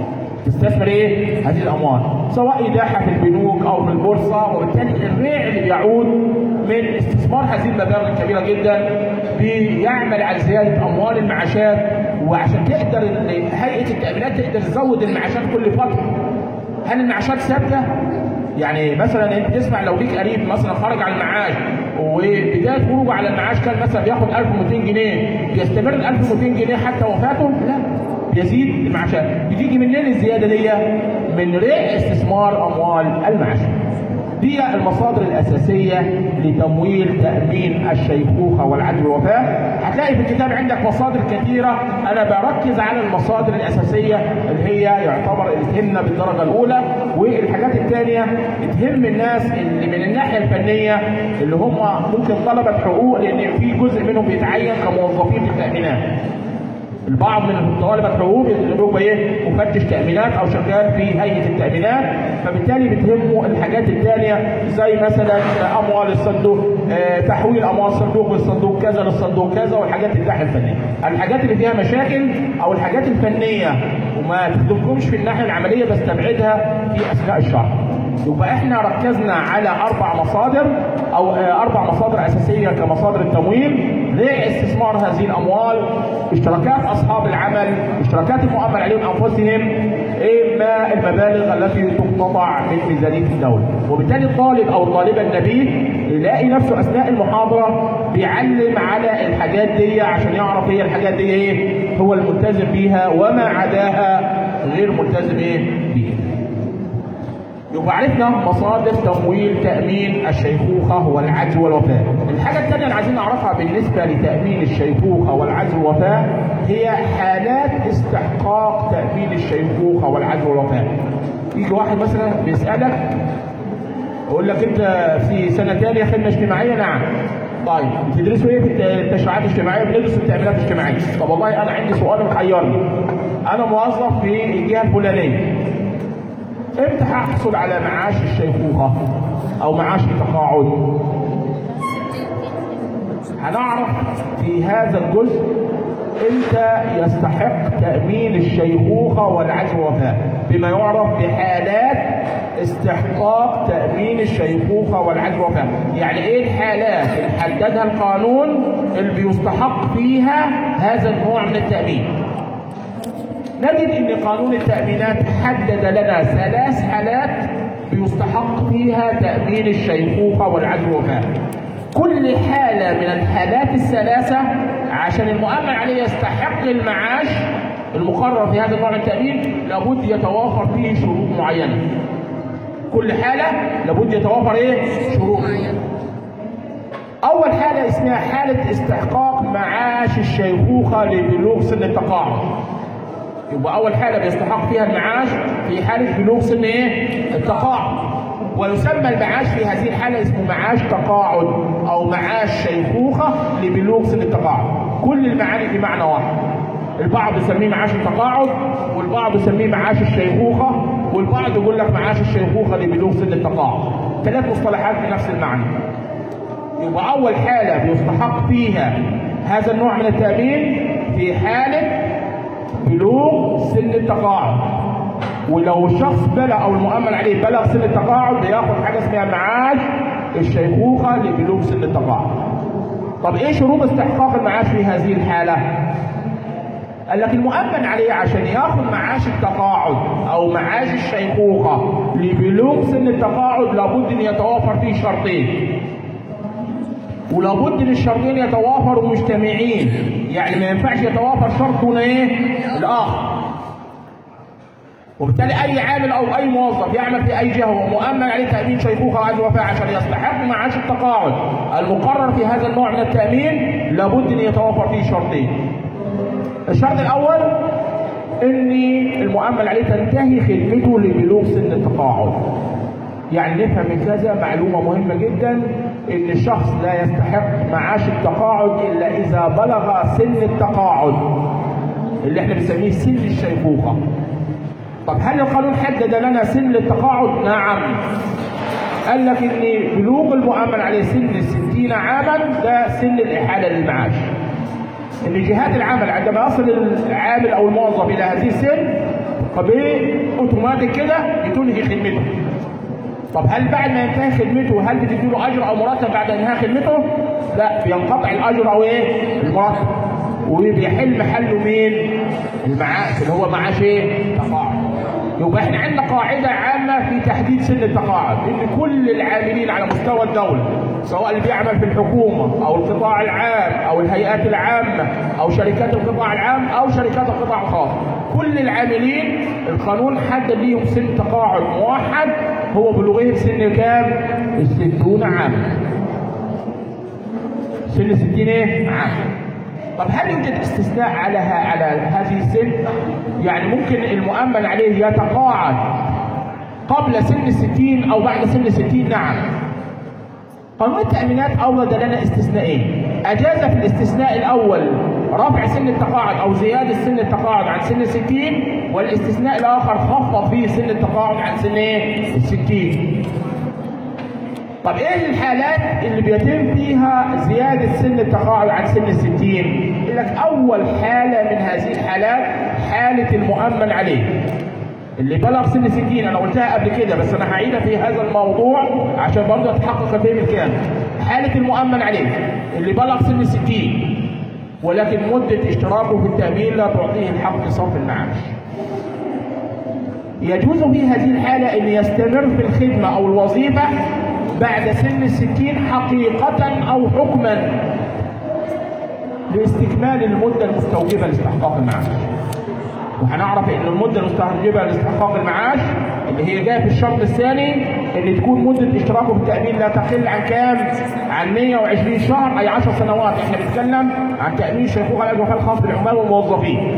A: تستثمر ايه؟ هذه الاموال سواء ايداعها في البنوك او في البورصه وبالتالي الريع اللي بيعود من استثمار هذه المبالغ الكبيره جدا بيعمل على زياده اموال المعاشات وعشان تقدر ال- هيئه التامينات تقدر تزود المعاشات كل فتره هل المعاشات ثابته؟ يعني مثلا انت تسمع لو ليك قريب مثلا خرج على المعاش وبدايه خروجه على المعاش كان مثلا بياخد 1200 جنيه بيستمر ال 1200 جنيه حتى وفاته؟ لا يزيد المعاشات بتيجي منين الزياده دي؟ من ريع استثمار اموال المعاش دي المصادر الأساسية لتمويل تأمين الشيخوخة والعدل والوفاة هتلاقي في الكتاب عندك مصادر كثيرة أنا بركز على المصادر الأساسية اللي هي يعتبر اللي تهمنا بالدرجة الأولى والحاجات الثانية تهم الناس اللي من الناحية الفنية اللي هم ممكن طلبة حقوق لأن في جزء منهم بيتعين كموظفين في التأمينات البعض من طلبة الحقوق بيبقى ايه مفتش تأمينات أو شغال في هيئة التأمينات فبالتالي بتهمه الحاجات الثانية زي مثلا أموال الصندوق آه، تحويل أموال الصندوق من صندوق كذا للصندوق كذا والحاجات الناحية الفنية. الحاجات اللي فيها مشاكل أو الحاجات الفنية وما تخدمكمش في الناحية العملية بستبعدها في أثناء الشرح. يبقى احنا ركزنا على اربع مصادر او آه، اربع مصادر اساسيه كمصادر التمويل لاستثمار هذه الاموال اشتراكات اصحاب العمل اشتراكات المؤمن عليهم انفسهم اما المبالغ التي تقتطع من ميزانيه الدوله وبالتالي الطالب او الطالبه النبيه يلاقي نفسه اثناء المحاضره بيعلم على الحاجات دي عشان يعرف هي الحاجات دي ايه هو الملتزم بيها وما عداها غير ملتزم ايه بيها يبقى عرفنا مصادر تمويل تأمين الشيخوخة والعجز والوفاة. الحاجة الثانية اللي عايزين نعرفها بالنسبة لتأمين الشيخوخة والعجز والوفاة هي حالات استحقاق تأمين الشيخوخة والعجز والوفاة. يجي واحد مثلا بيسألك يقول لك أنت في سنة ثانية خدمة اجتماعية؟ نعم. طيب بتدرسوا ايه في التشريعات الاجتماعيه؟ بندرس التأمينات الاجتماعيه. طب والله انا عندي سؤال محيرني. انا موظف في الجهه الفلانيه. امتى هحصل على معاش الشيخوخة او معاش التقاعد هنعرف في هذا الجزء امتى يستحق تأمين الشيخوخة والعجز والوفاة بما يعرف بحالات استحقاق تأمين الشيخوخة والعجز والوفاة يعني ايه الحالات اللي حددها القانون اللي بيستحق فيها هذا النوع من التأمين نجد ان قانون التأمينات حدد لنا ثلاث حالات بيستحق فيها تأمين الشيخوخة والعجز والوفاة. كل حالة من الحالات الثلاثة عشان المؤمن عليه يستحق المعاش المقرر في هذا النوع من التأمين لابد يتوافر فيه شروط معينة. كل حالة لابد يتوافر ايه؟ شروط. أول حالة اسمها حالة استحقاق معاش الشيخوخة لبلوغ سن التقاعد. يبقى اول حاله بيستحق فيها المعاش في حاله بلوغ سن ايه التقاعد ويسمى المعاش في هذه الحاله اسمه معاش تقاعد او معاش شيخوخه لبلوغ سن التقاعد كل المعاني بمعنى واحد البعض يسميه معاش التقاعد والبعض يسميه معاش الشيخوخه والبعض يقول لك معاش الشيخوخه لبلوغ سن التقاعد ثلاث مصطلحات بنفس المعنى يبقى اول حاله بيستحق فيها هذا النوع من التامين في حاله بلوغ سن التقاعد ولو الشخص بلغ او المؤمن عليه بلغ سن التقاعد بياخد حاجه اسمها معاش الشيخوخه لبلوغ سن التقاعد. طب ايه شروط استحقاق المعاش في هذه الحاله؟ قال لك المؤمن عليه عشان ياخد معاش التقاعد او معاش الشيخوخه لبلوغ سن التقاعد لابد ان يتوافر فيه شرطين. ولابد ان الشرطين يتوافروا مجتمعين يعني ما ينفعش يتوافر شرط دون ايه الاخر وبالتالي اي عامل او اي موظف يعمل في اي جهه ومؤمن عليه تامين شيخوخه وعجز وفاه عشان يستحق معاش التقاعد المقرر في هذا النوع من التامين لابد ان يتوافر فيه شرطين الشرط الاول ان المؤمن عليه تنتهي خدمته لبلوغ سن التقاعد يعني نفهم من كذا معلومة مهمة جدا إن الشخص لا يستحق معاش التقاعد إلا إذا بلغ سن التقاعد اللي احنا بنسميه سن الشيخوخة. طب هل القانون حدد لنا سن التقاعد؟ نعم. قال لك إن بلوغ المؤمن عليه سن الستين عاما ده سن الإحالة للمعاش. إن جهات العمل عندما يصل العامل أو الموظف إلى هذه السن فبايه اوتوماتيك كده بتنهي خدمته طب هل بعد ما ينتهي خدمته هل بتديله اجر او مرتب بعد انهاء خدمته؟ لا بينقطع الاجر او ايه؟ المرتب وبيحل محله مين؟ المعاش اللي هو معاش ايه؟ تقاعد يبقى احنا عندنا قاعده عامه في تحديد سن التقاعد ان كل العاملين على مستوى الدوله سواء اللي بيعمل في الحكومه او القطاع العام او الهيئات العامه او شركات القطاع العام او شركات القطاع الخاص كل العاملين القانون حدد ليهم سن تقاعد موحد هو بلغهم سن كام؟ الستون عاما سن 60 ايه؟ عام طب هل يوجد استثناء على على هذه السن؟ يعني ممكن المؤمن عليه يتقاعد قبل سن الستين أو بعد سن الستين نعم. قانون التأمينات أورد لنا استثنائين. أجاز في الاستثناء الأول رفع سن التقاعد أو زيادة سن التقاعد عن سن الستين والاستثناء الآخر خفض فيه سن التقاعد عن سن إيه؟ الستين. طب ايه الحالات اللي بيتم فيها زيادة سن التقاعد عن سن الستين؟ يقول لك أول حالة من هذه الحالات حالة المؤمن عليه. اللي بلغ سن 60 أنا قلتها قبل كده بس أنا هعيدها في هذا الموضوع عشان برضه أتحقق الفهم الكامل. حالة المؤمن عليه اللي بلغ سن 60 ولكن مدة اشتراكه في التأمين لا تعطيه الحق صرف المعاش. يجوز في هذه الحالة أن يستمر في الخدمة أو الوظيفة بعد سن الستين حقيقة أو حكما لاستكمال المدة المستوجبة لاستحقاق المعاش وهنعرف ان المدة المستوجبة لاستحقاق المعاش اللي هي جايه في الشرط الثاني اللي تكون مدة اشتراكه في التأمين لا تقل عن كام؟ عن 120 شهر أي 10 سنوات، احنا بنتكلم عن تأمين شيخوخة الأجر وفاة الخاص بالعمال والموظفين.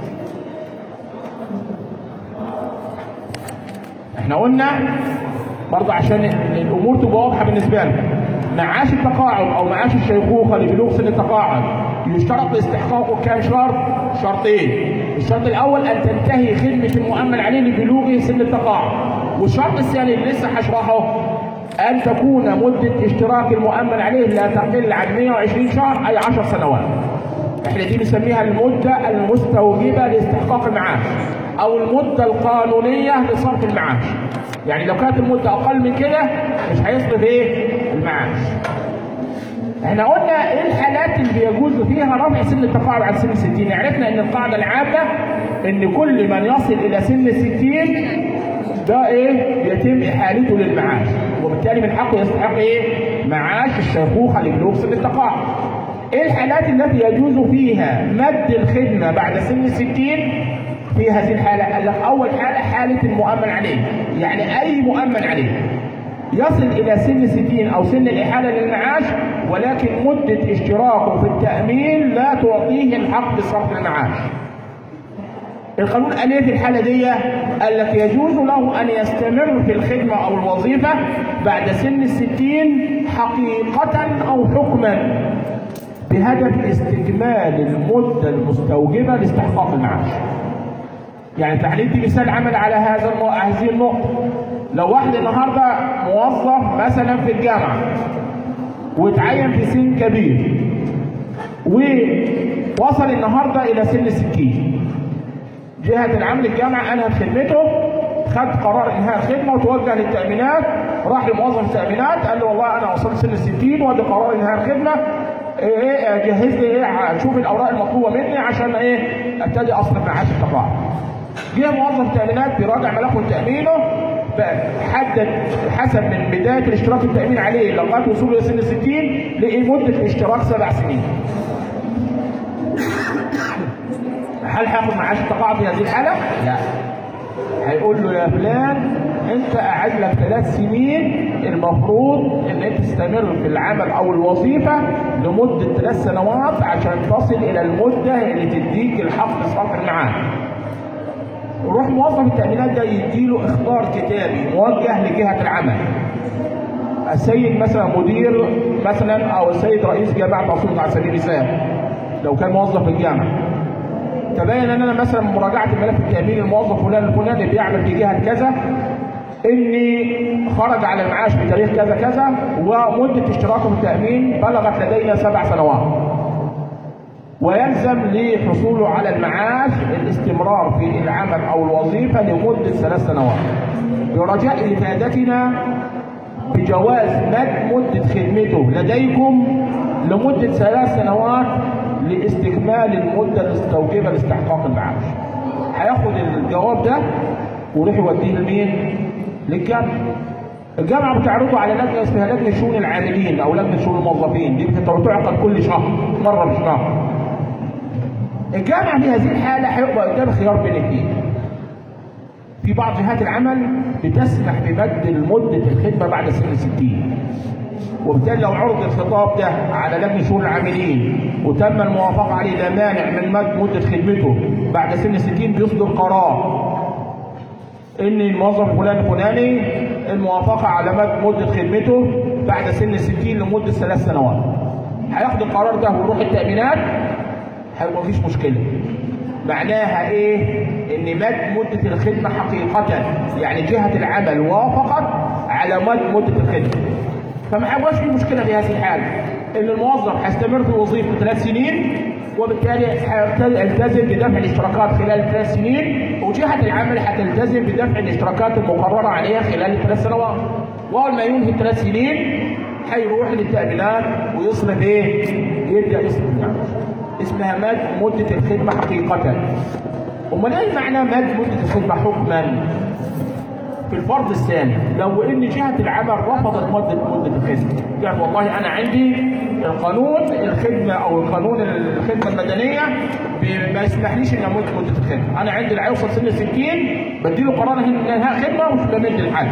A: احنا قلنا برضه عشان الامور تبقى واضحه بالنسبه لكم معاش التقاعد او معاش الشيخوخه لبلوغ سن التقاعد يشترط لاستحقاقه كام شرط؟ شرطين. الشرط الاول ان تنتهي خدمه المؤمن عليه لبلوغه سن التقاعد. والشرط الثاني اللي لسه هشرحه ان تكون مده اشتراك المؤمن عليه لا تقل عن 120 شهر اي 10 سنوات. احنا دي بنسميها المده المستوجبه لاستحقاق المعاش او المده القانونيه لصرف المعاش. يعني لو كانت المدة أقل من كده مش هيصرف إيه؟ المعاش. احنا قلنا ايه الحالات اللي بيجوز فيها رفع سن التقاعد عن سن الستين، عرفنا ان القاعدة العامة ان كل من يصل الى سن الستين ده ايه؟ يتم احالته للمعاش، وبالتالي من حقه يستحق ايه؟ معاش الشيخوخة لبلوغ سن التقاعد. ايه الحالات التي يجوز فيها مد الخدمة بعد سن الستين في هذه الحالة قال لك أول حالة حالة المؤمن عليه يعني أي مؤمن عليه يصل إلى سن 60 أو سن الإحالة للمعاش ولكن مدة اشتراكه في التأمين لا تعطيه الحق بصرف المعاش القانون قال ايه في الحالة دي؟ قال لك يجوز له أن يستمر في الخدمة أو الوظيفة بعد سن الستين حقيقة أو حكما بهدف استكمال المدة المستوجبة لاستحقاق المعاش. يعني تعالى ندي مثال عمل على هذا المو... هذه النقطة. لو واحد النهارده موظف مثلا في الجامعة واتعين في سن كبير ووصل النهارده إلى سن الستين جهة العمل الجامعة أنهت خدمته خد قرار انهاء الخدمه وتوجه للتامينات راح لموظف التامينات قال له والله انا وصلت سن الستين وادي قرار انهاء الخدمه ايه جهز لي ايه شوف الاوراق المطلوبه مني عشان ايه ابتدي اصرف معاش التقاعد. جه موظف التامينات بيراجع ملفه تامينه حدد حسب من بدايه الاشتراك التامين عليه لغايه وصوله الى سن 60 لقي مده الاشتراك سبع سنين. هل هياخد معاش التقاعد في هذه الحاله؟ لا. هيقول له يا فلان انت قاعد لك ثلاث سنين المفروض ان انت تستمر في العمل او الوظيفه لمده ثلاث سنوات عشان تصل الى المده اللي تديك الحق صرف المعاش. يروح موظف التامينات ده يديله اخبار كتابي موجه لجهه العمل. السيد مثلا مدير مثلا او السيد رئيس جامعه اسيوط على سبيل المثال لو كان موظف في الجامعه تبين ان انا مثلا مراجعه الملف التاميني الموظف فلان الفلاني بيعمل في جهه كذا اني خرج على المعاش بتاريخ كذا كذا ومده اشتراكه في التامين بلغت لدينا سبع سنوات. ويلزم لحصوله على المعاش الاستمرار في العمل او الوظيفه لمده ثلاث سنوات برجاء افادتنا بجواز مد مده خدمته لديكم لمده ثلاث سنوات لاستكمال المده المستوجبه لاستحقاق المعاش هياخد الجواب ده ويروح يوديه لمين؟ للجامعه الجامعه بتعرضه على لجنه اسمها لجنه شؤون العاملين او لجنه شؤون الموظفين دي بتعقد كل شهر مره في الشهر الجامعه في هذه الحاله هيبقى قدام خيار بين الاثنين في بعض جهات العمل بتسمح بمد مده الخدمه بعد سن 60 وبالتالي لو عرض الخطاب ده على لجنه شؤون العاملين وتم الموافقه عليه لا مانع من مد مده خدمته بعد سن 60 بيصدر قرار ان الموظف الفلاني الفلاني الموافقه على مد مده خدمته بعد سن 60 لمده ثلاث سنوات. هياخد القرار ده ويروح التامينات هيبقى مفيش مشكله. معناها ايه؟ ان مد مده الخدمه حقيقه يعني جهه العمل وافقت على مد مده الخدمه. فما هيبقاش في مشكله في هذه الحاله. ان الموظف هيستمر في وظيفته ثلاث سنين وبالتالي هيلتزم بدفع الاشتراكات خلال الثلاث سنين وجهة العمل هتلتزم بدفع الاشتراكات المقررة عليها خلال الثلاث سنوات وأول ما ينهي الثلاث سنين هيروح للتأمينات ويصرف إيه؟ يبدأ يصرف نعم. اسمها مد مدة الخدمة حقيقة أمال إيه معنى مد مدة الخدمة حكما؟ في الفرض الثاني لو ان جهه العمل رفضت مده مده الخدمه قالت والله انا عندي القانون الخدمه او القانون الخدمه المدنيه ما يسمحليش اني امد مده الخدمه انا عندي اللي هيوصل سن 60 بديله قرار انهاء خدمه ومش بمد الحد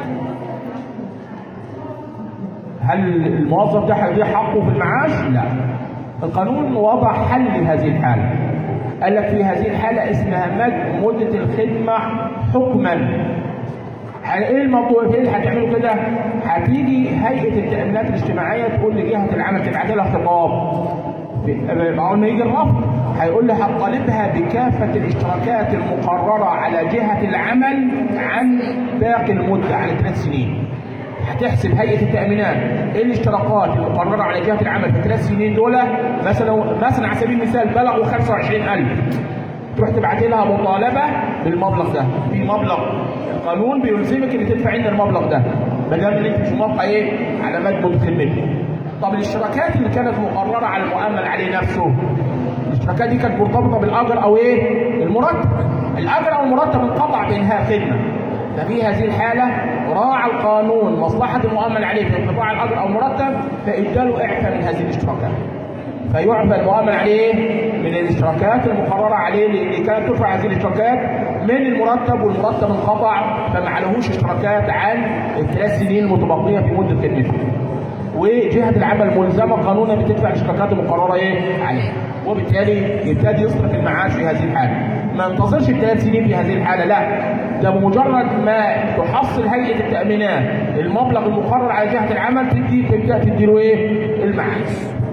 A: هل الموظف ده هيضيع حقه في المعاش؟ لا القانون وضع حل لهذه الحاله قال لك في هذه الحاله اسمها مد مده الخدمه حكما ايه الموضوع ايه اللي هتعمله كده؟ هتيجي هيئه التامينات الاجتماعيه تقول لجهه العمل تبعت لها خطاب اول ما يجي الرفض هيقول لها طالبها بكافه الاشتراكات المقرره على جهه العمل عن باقي المده عن ثلاث سنين. هتحسب هيئه التامينات ايه الاشتراكات المقرره على جهه العمل في الثلاث سنين دول مثلا مثلا على سبيل المثال بلغوا 25000 تروح تبعت لها مطالبه بالمبلغ ده في مبلغ القانون بيلزمك ان تدفع لنا المبلغ ده ما دام انت مش موافقه ايه على مد خدمته طب الاشتراكات اللي كانت مقرره على المؤمن عليه نفسه الاشتراكات دي كانت مرتبطه بالاجر او ايه المرتب الاجر او المرتب انقطع بانهاء خدمه ففي هذه الحالة راعى القانون مصلحة المؤمن عليه في انقطاع الأجر أو مرتب فإداله إعفاء من هذه الاشتراكات. فيعفى المؤمن عليه من الاشتراكات المقررة عليه اللي كانت تدفع هذه الاشتراكات من المرتب والمرتب انقطع فما عليهوش اشتراكات عن الثلاث سنين المتبقية في مدة خدمته. وجهة العمل ملزمة قانونا بتدفع الاشتراكات المقررة ايه عليه. وبالتالي يبتدي يصرف المعاش في هذه الحالة. ما انتظرش الثلاث سنين في هذه الحالة لا ده بمجرد ما تحصل هيئة التأمينات المبلغ المقرر على جهة العمل تدي تبدأ تدي له ايه؟ المعاش.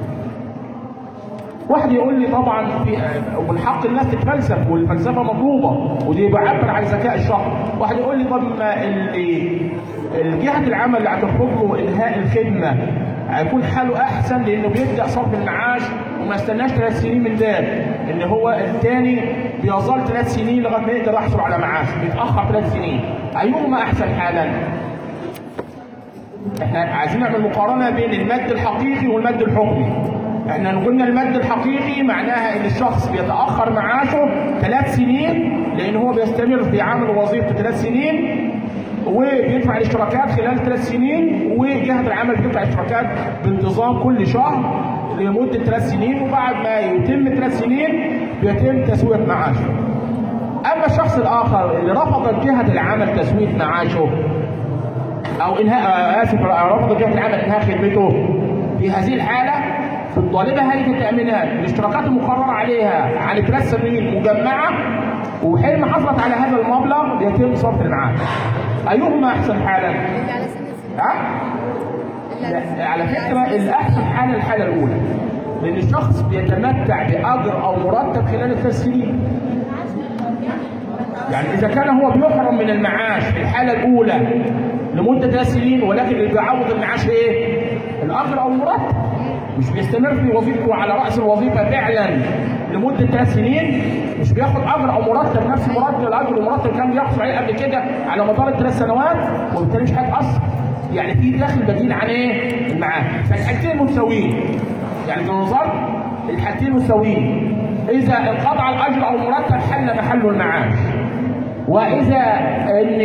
A: واحد يقول لي طبعا في ومن حق الناس تتفلسف والفلسفه مطلوبه ودي بعبر عن ذكاء الشخص واحد يقول لي طب ما اللي الجهه العمل اللي هتفرض له انهاء الخدمه هيكون حاله احسن لانه بيبدا صرف المعاش وما استناش ثلاث سنين من ده ان هو الثاني بيظل ثلاث سنين لغايه ما يقدر يحصل على معاش بيتاخر ثلاث سنين ايهما احسن حالا؟ احنا عايزين نعمل مقارنه بين المد الحقيقي والمد الحكمي احنا قلنا المد الحقيقي معناها ان الشخص بيتاخر معاشه ثلاث سنين لان هو بيستمر في عمل وظيفته ثلاث سنين وبيدفع الاشتراكات خلال ثلاث سنين وجهه العمل بتدفع اشتراكات بانتظام كل شهر لمده ثلاث سنين وبعد ما يتم ثلاث سنين بيتم تسويه معاشه. اما الشخص الاخر اللي رفضت جهه العمل تسويه معاشه او انهاء اسف رفضت جهه العمل انهاء خدمته في هذه الحاله طالبها هيئه التامينات الاشتراكات المقرره عليها على ثلاث سنين مجمعه وحين ما حصلت على هذا المبلغ بيتم صرف المعاش. ايهما احسن حالا؟
B: اللي على سن الستين.
A: ها؟
B: اللي
A: لا على فكره الاحسن حاله الحاله الاولى. لان الشخص بيتمتع باجر او مرتب خلال الثلاث سنين. يعني اذا كان هو بيحرم من المعاش في الحاله الاولى لمده ثلاث سنين ولكن اللي بيعوض المعاش ايه؟ الاجر او المرتب. مش بيستمر في وظيفته على راس الوظيفه فعلا لمده ثلاث سنين مش بياخد اجر او مرتب نفس مرتب الاجر المرتب كان بيحصل عليه قبل كده على مدار الثلاث سنوات وبالتالي مش هيتاثر يعني في دخل بديل عن ايه؟ المعاش فالحاجتين متساويين يعني في نظرت الحاجتين متساويين اذا انقطع الاجر او المرتب حل محله المعاش واذا ان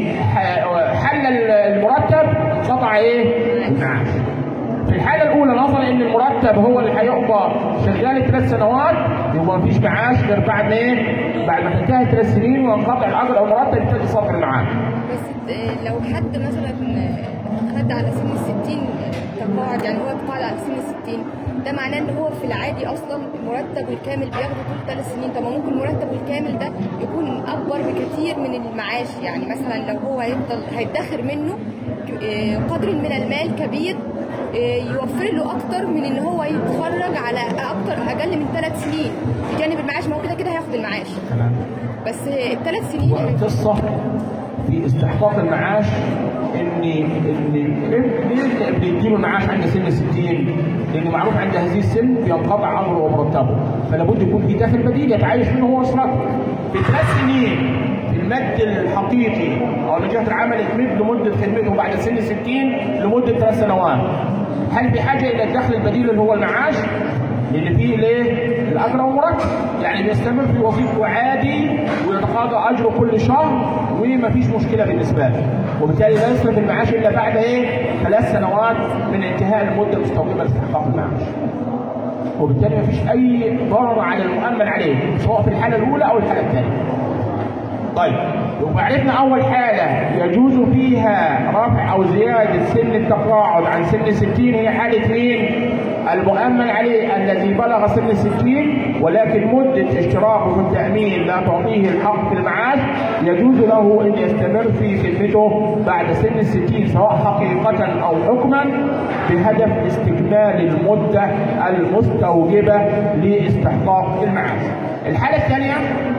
A: حل المرتب قطع ايه؟ المعاش. في الحاله الاولى نظرا ان المرتب هو اللي هيقضى شغال ثلاث سنوات يبقى مفيش معاش غير بعد ايه؟ بعد ما تنتهي ثلاث سنين وينقطع الاجر او المرتب يبتدي صرف المعاش.
B: بس لو حد مثلا خد على سن ال 60 تقاعد يعني هو تقاعد على سن ال 60 ده معناه ان هو في العادي اصلا المرتب الكامل بياخده طول ثلاث سنين طب ما ممكن المرتب الكامل ده يكون اكبر بكثير من المعاش يعني مثلا لو هو هيفضل هيدخر منه قدر من المال كبير يوفر له اكتر من ان هو يتخرج على اكتر اقل من ثلاث سنين بجانب المعاش ما هو كده كده هياخد المعاش بس الثلاث سنين
A: القصه في استحقاق المعاش ان ان ليه بيديله المعاش عند سن 60 لان معروف عند هذه السن بينقطع امره ومرتبه فلا بد يكون في دخل بديل يتعايش منه هو واسرته في ثلاث سنين المد الحقيقي او ان جهه العمل تمد لمده خدمته بعد سن 60 لمده ثلاث سنوات هل بحاجه الى الدخل البديل اللي هو المعاش؟ لان فيه ليه؟ الاجر والمرتب يعني بيستمر في وظيفته عادي ويتقاضى اجره كل شهر ومفيش مشكله بالنسبه له وبالتالي لا يصرف المعاش الا بعد ايه؟ ثلاث سنوات من انتهاء المده المستوجبه لاستحقاق المعاش. وبالتالي مفيش اي ضرر على المؤمن عليه سواء في الحاله الاولى او الحاله الثانيه. طيب يبقى عرفنا اول حاله يجوز فيها رفع او زياده سن التقاعد عن سن 60 هي حاله مين؟ المؤمن عليه الذي بلغ سن 60 ولكن مده اشتراكه في التامين لا تعطيه الحق في المعاش يجوز له ان يستمر في خدمته بعد سن الستين سواء حقيقه او حكما بهدف استكمال المده المستوجبه لاستحقاق المعاش. الحاله الثانيه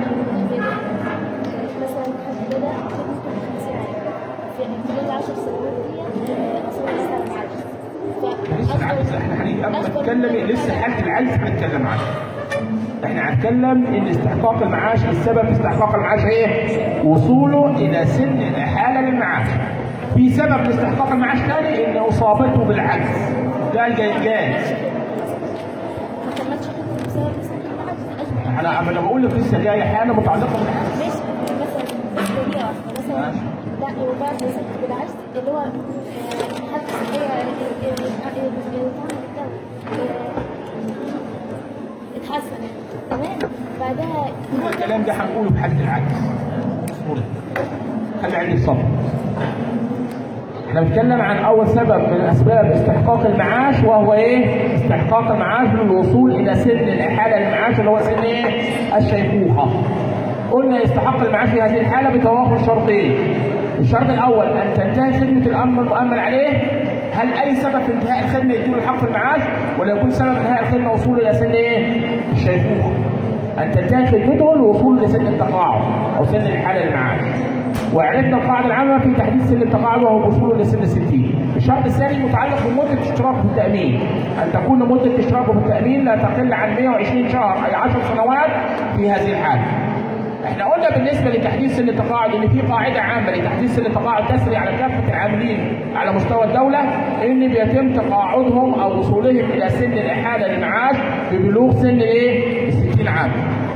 A: لسه العجز احنا هنيجي قبل ما نتكلم لسه حاله العجز هنتكلم عنها. احنا هنتكلم ان استحقاق المعاش السبب في استحقاق المعاش ايه؟ وصوله الى سن الاحاله للمعاش. في سبب لاستحقاق المعاش ثاني ان اصابته بالعجز. ده الجايز. انا انا بقول لك لسه جايه حاله متعلقه بالعجز.
C: ماشي مثلا مثلا لا وبعد بالعكس اللي هو حتى اتحسن تمام بعدها
A: الكلام ده هنقوله في حاله العجز اصبري خلي عندك صبر احنا بنتكلم عن اول سبب من اسباب استحقاق المعاش وهو ايه؟ استحقاق المعاش للوصول الى سن الاحاله للمعاش اللي هو سن ايه؟ الشيخوخه. قلنا يستحق المعاش في هذه الحاله بتوافر شرطين. الشرط الاول ان تنتهي خدمه الامن المؤمن عليه هل اي سبب في انتهاء الخدمه يديله الحق في المعاش ولا يكون سبب انتهاء الخدمه وصوله الى سن ايه؟ الشيخوخه. ان تنتهي خدمته للوصول لسن التقاعد او سن الحاله للمعاش. وعرفنا القاعده العامه في تحديد سن التقاعد وهو وصوله لسن 60. الشرط الثاني متعلق بمده اشتراكه في التامين. ان تكون مده اشتراكه في التامين لا تقل عن 120 شهر اي 10 سنوات في هذه الحاله. احنا قلنا بالنسبه لتحديد سن التقاعد ان في قاعده عامه لتحديد سن التقاعد تسري على كافه العاملين على مستوى الدوله ان بيتم تقاعدهم او وصولهم الى سن الاحاله للمعاش ببلوغ سن ايه؟ 60 عام.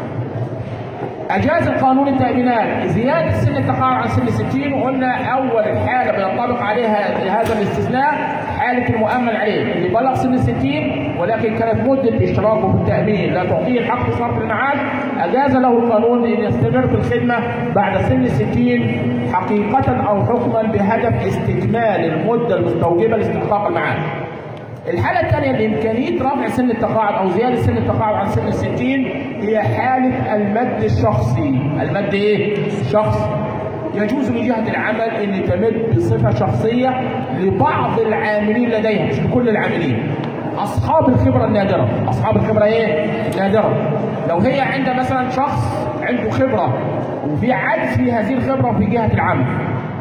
A: أجاز القانون التأمينات زيادة سن التقاعد عن سن 60 وقلنا أول حالة بينطبق عليها هذا الاستثناء حالة المؤمن عليه اللي بلغ سن 60 ولكن كانت مدة اشتراكه في التأمين لا تعطيه الحق في صرف المعاش أجاز له القانون أن يستمر في الخدمة بعد سن 60 حقيقة أو حكما بهدف استكمال المدة المستوجبة لاستحقاق المعاش. الحالة الثانية لإمكانية رفع سن التقاعد أو زيادة سن التقاعد عن سن الستين هي حالة المد الشخصي، المد إيه؟ شخصي. يجوز لجهة العمل أن تمد بصفة شخصية لبعض العاملين لديها مش لكل العاملين. أصحاب الخبرة النادرة، أصحاب الخبرة إيه؟ النادرة. لو هي عند مثلا شخص عنده خبرة وفي عجز في هذه الخبرة في جهة العمل.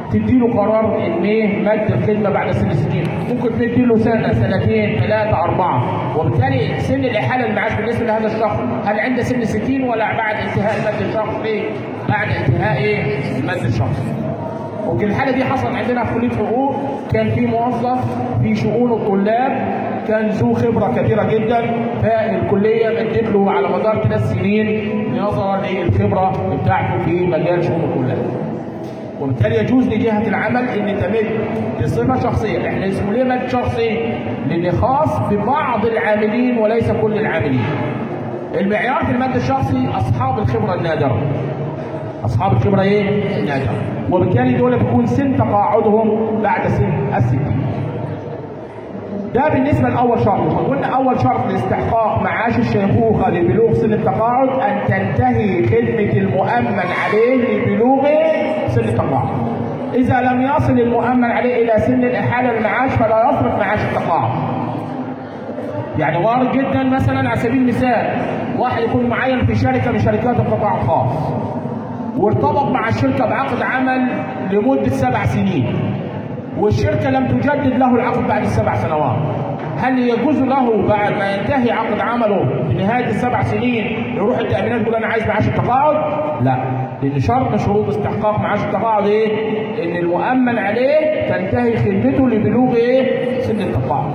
A: تديله قرار ان ايه مد الخدمه بعد سن 60 ممكن تديله سنه سنتين ثلاثه اربعه وبالتالي سن الاحاله المعاش بالنسبه لهذا الشخص هل عند سن 60 ولا بعد انتهاء مد الشخص ايه؟ بعد انتهاء ايه؟ مد الشخص. وفي الحاله دي حصل عندنا في كليه حقوق كان في موظف في شؤون الطلاب كان ذو خبره كبيره جدا فالكليه مدت له على مدار ثلاث سنين نظرا للخبره بتاعته في مجال شؤون الطلاب. وبالتالي يجوز لجهه العمل ان تمد بصفه شخصيه، احنا اسمه ليه مد شخصي؟ لان خاص ببعض العاملين وليس كل العاملين. المعيار في المد الشخصي اصحاب الخبره النادره. اصحاب الخبره ايه؟ النادره. وبالتالي دول بيكون سن تقاعدهم بعد سن الستين. ده بالنسبه لاول شرط، قلنا اول شرط لاستحقاق معاش الشيخوخه لبلوغ سن التقاعد ان تنتهي خدمه المؤمن عليه لبلوغ سن التقاعد. اذا لم يصل المؤمن عليه الى سن الاحاله المعاش فلا يصرف معاش التقاعد. يعني وارد جدا مثلا على سبيل المثال واحد يكون معين في شركه من شركات القطاع الخاص وارتبط مع الشركه بعقد عمل لمده سبع سنين والشركه لم تجدد له العقد بعد السبع سنوات هل يجوز له بعد ما ينتهي عقد عمله بنهايه السبع سنين يروح التامينات يقول انا عايز معاش التقاعد؟ لا لان شرط من شروط استحقاق معاش التقاعد ايه؟ ان المؤمن عليه تنتهي خدمته لبلوغ ايه؟ سن التقاعد.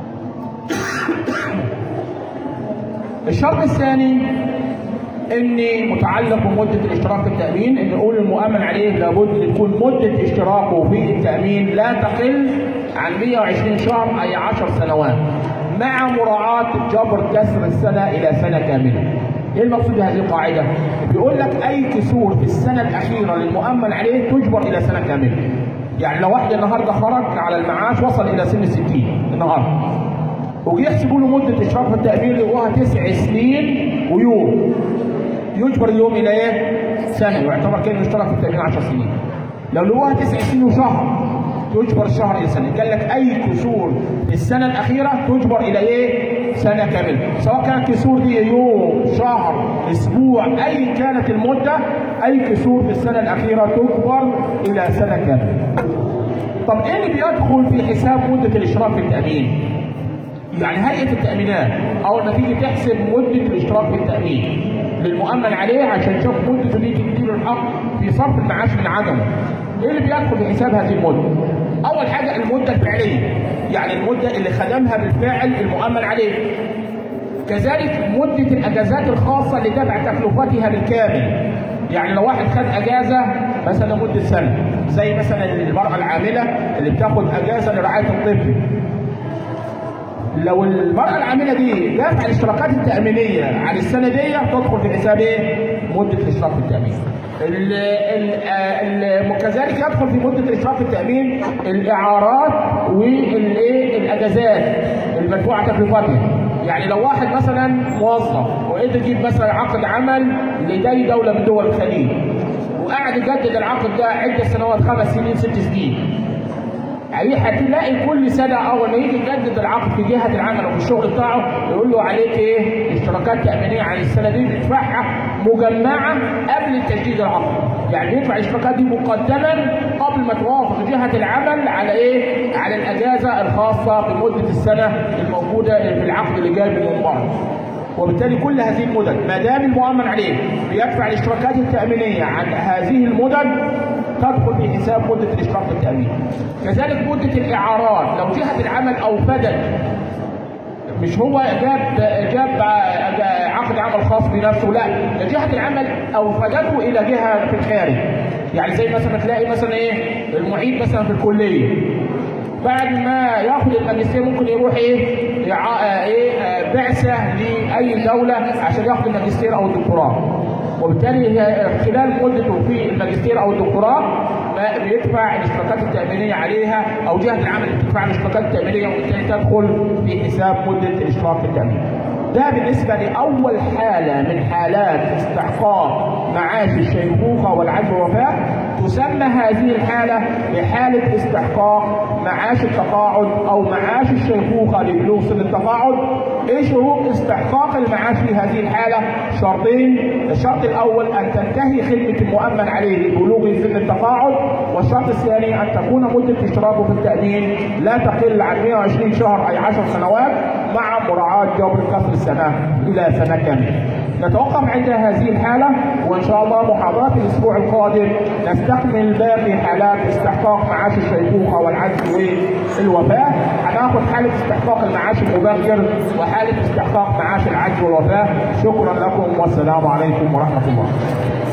A: الشرط الثاني ان متعلق بمده الاشتراك في التامين ان نقول المؤمن عليه لابد ان تكون مده اشتراكه في التامين لا تقل عن 120 شهر اي 10 سنوات مع مراعاه جبر كسر السنه الى سنه كامله. ايه المقصود بهذه القاعده؟ بيقول لك اي كسور في السنه الاخيره للمؤمن عليه تجبر الى سنه كامله. يعني لو واحد النهارده خرج على المعاش وصل الى سن 60 النهارده وجي يحسبوا له مده اشراف التامين لقوها تسع سنين ويوم يجبر اليوم الى ايه؟ سنه ويعتبر كانه اشترك في التامين 10 سنين لو لقوها تسع سنين وشهر تجبر الشهر الى سنه قال لك اي كسور في السنه الاخيره تجبر الى ايه؟ سنه كامله سواء كانت كسور دي يوم شهر اسبوع اي كانت المده اي كسور في السنه الاخيره تجبر الى سنه كامله طب ايه اللي بيدخل في حساب مده الاشتراك في التامين؟ يعني هيئه التامينات اول ما تيجي تحسب مده الاشتراك في التامين للمؤمن عليه عشان تشوف مدته دي تديله الحق في صرف المعاش من عدمه. ايه اللي بيدخل في حساب هذه المده؟ اول حاجه المده الفعليه يعني المده اللي خدمها بالفعل المؤمن عليه. كذلك مده الاجازات الخاصه لدفع تكلفتها بالكامل. يعني لو واحد خد اجازه مثلا لمده سنه زي مثلا المراه العامله اللي بتاخد اجازه لرعايه الطفل لو المرأة العاملة دي دافع الاشتراكات التأمينية عن السنة دي تدخل في حساب ايه؟ مدة الاشتراك في التأمين. ال ال كذلك يدخل في مدة الاشتراك في التأمين الإعارات والإيه؟ الأجازات المدفوعة تكلفتها. يعني لو واحد مثلا موظف وقدر يجيب مثلا عقد عمل لأي دولة من دول الخليج وقاعد يجدد العقد ده عدة سنوات خمس سنين ست سنين يعني هتلاقي كل سنه اول ما يجي يجدد العقد في جهه العمل وفي الشغل بتاعه يقول له عليك ايه؟ اشتراكات تامينيه عن السنه دي بيدفعها مجمعه قبل تجديد العقد. يعني بيدفع الاشتراكات دي مقدما قبل ما توافق جهه العمل على ايه؟ على الاجازه الخاصه بمده السنه الموجوده في العقد اللي جاي من بره. وبالتالي كل هذه المدد ما دام المؤمن عليه بيدفع الاشتراكات التامينيه عن هذه المدد تدخل في حساب مده الاشتراك في التامين. كذلك مده الاعارات لو جهه العمل اوفدت مش هو جاب جاب عقد عمل خاص بنفسه لا ده جهه العمل اوفدته الى جهه في الخارج يعني زي مثلا تلاقي مثلا ايه المعيد مثلا في الكليه بعد ما ياخد الماجستير ممكن يروح ايه ايه بعثه لاي دوله عشان ياخد الماجستير او الدكتوراه وبالتالي خلال مدته في الماجستير او الدكتوراه بيدفع الاشتراكات التامينيه عليها او جهه العمل بتدفع الاشتراكات التامينيه وبالتالي تدخل في حساب مده الاشتراك في التامين. ده بالنسبه لاول حاله من حالات استحقاق معاش الشيخوخة والعجز والوفاة تسمى هذه الحالة بحالة استحقاق معاش التقاعد أو معاش الشيخوخة لبلوغ سن التقاعد إيه شروط استحقاق المعاش في هذه الحالة؟ شرطين الشرط الأول أن تنتهي خدمة المؤمن عليه لبلوغ سن التقاعد والشرط الثاني أن تكون مدة اشتراكه في التأمين لا تقل عن 120 شهر أي 10 سنوات مع مراعاة جبر كسر السنة إلى سنة كاملة. نتوقف عند هذه الحالة وإن شاء الله محاضرات الأسبوع القادم نستكمل باقي حالات استحقاق معاش الشيخوخة والعجز والوفاة هناخد حالة استحقاق المعاش المبكر وحالة استحقاق معاش العجز والوفاة شكرا لكم والسلام عليكم ورحمة الله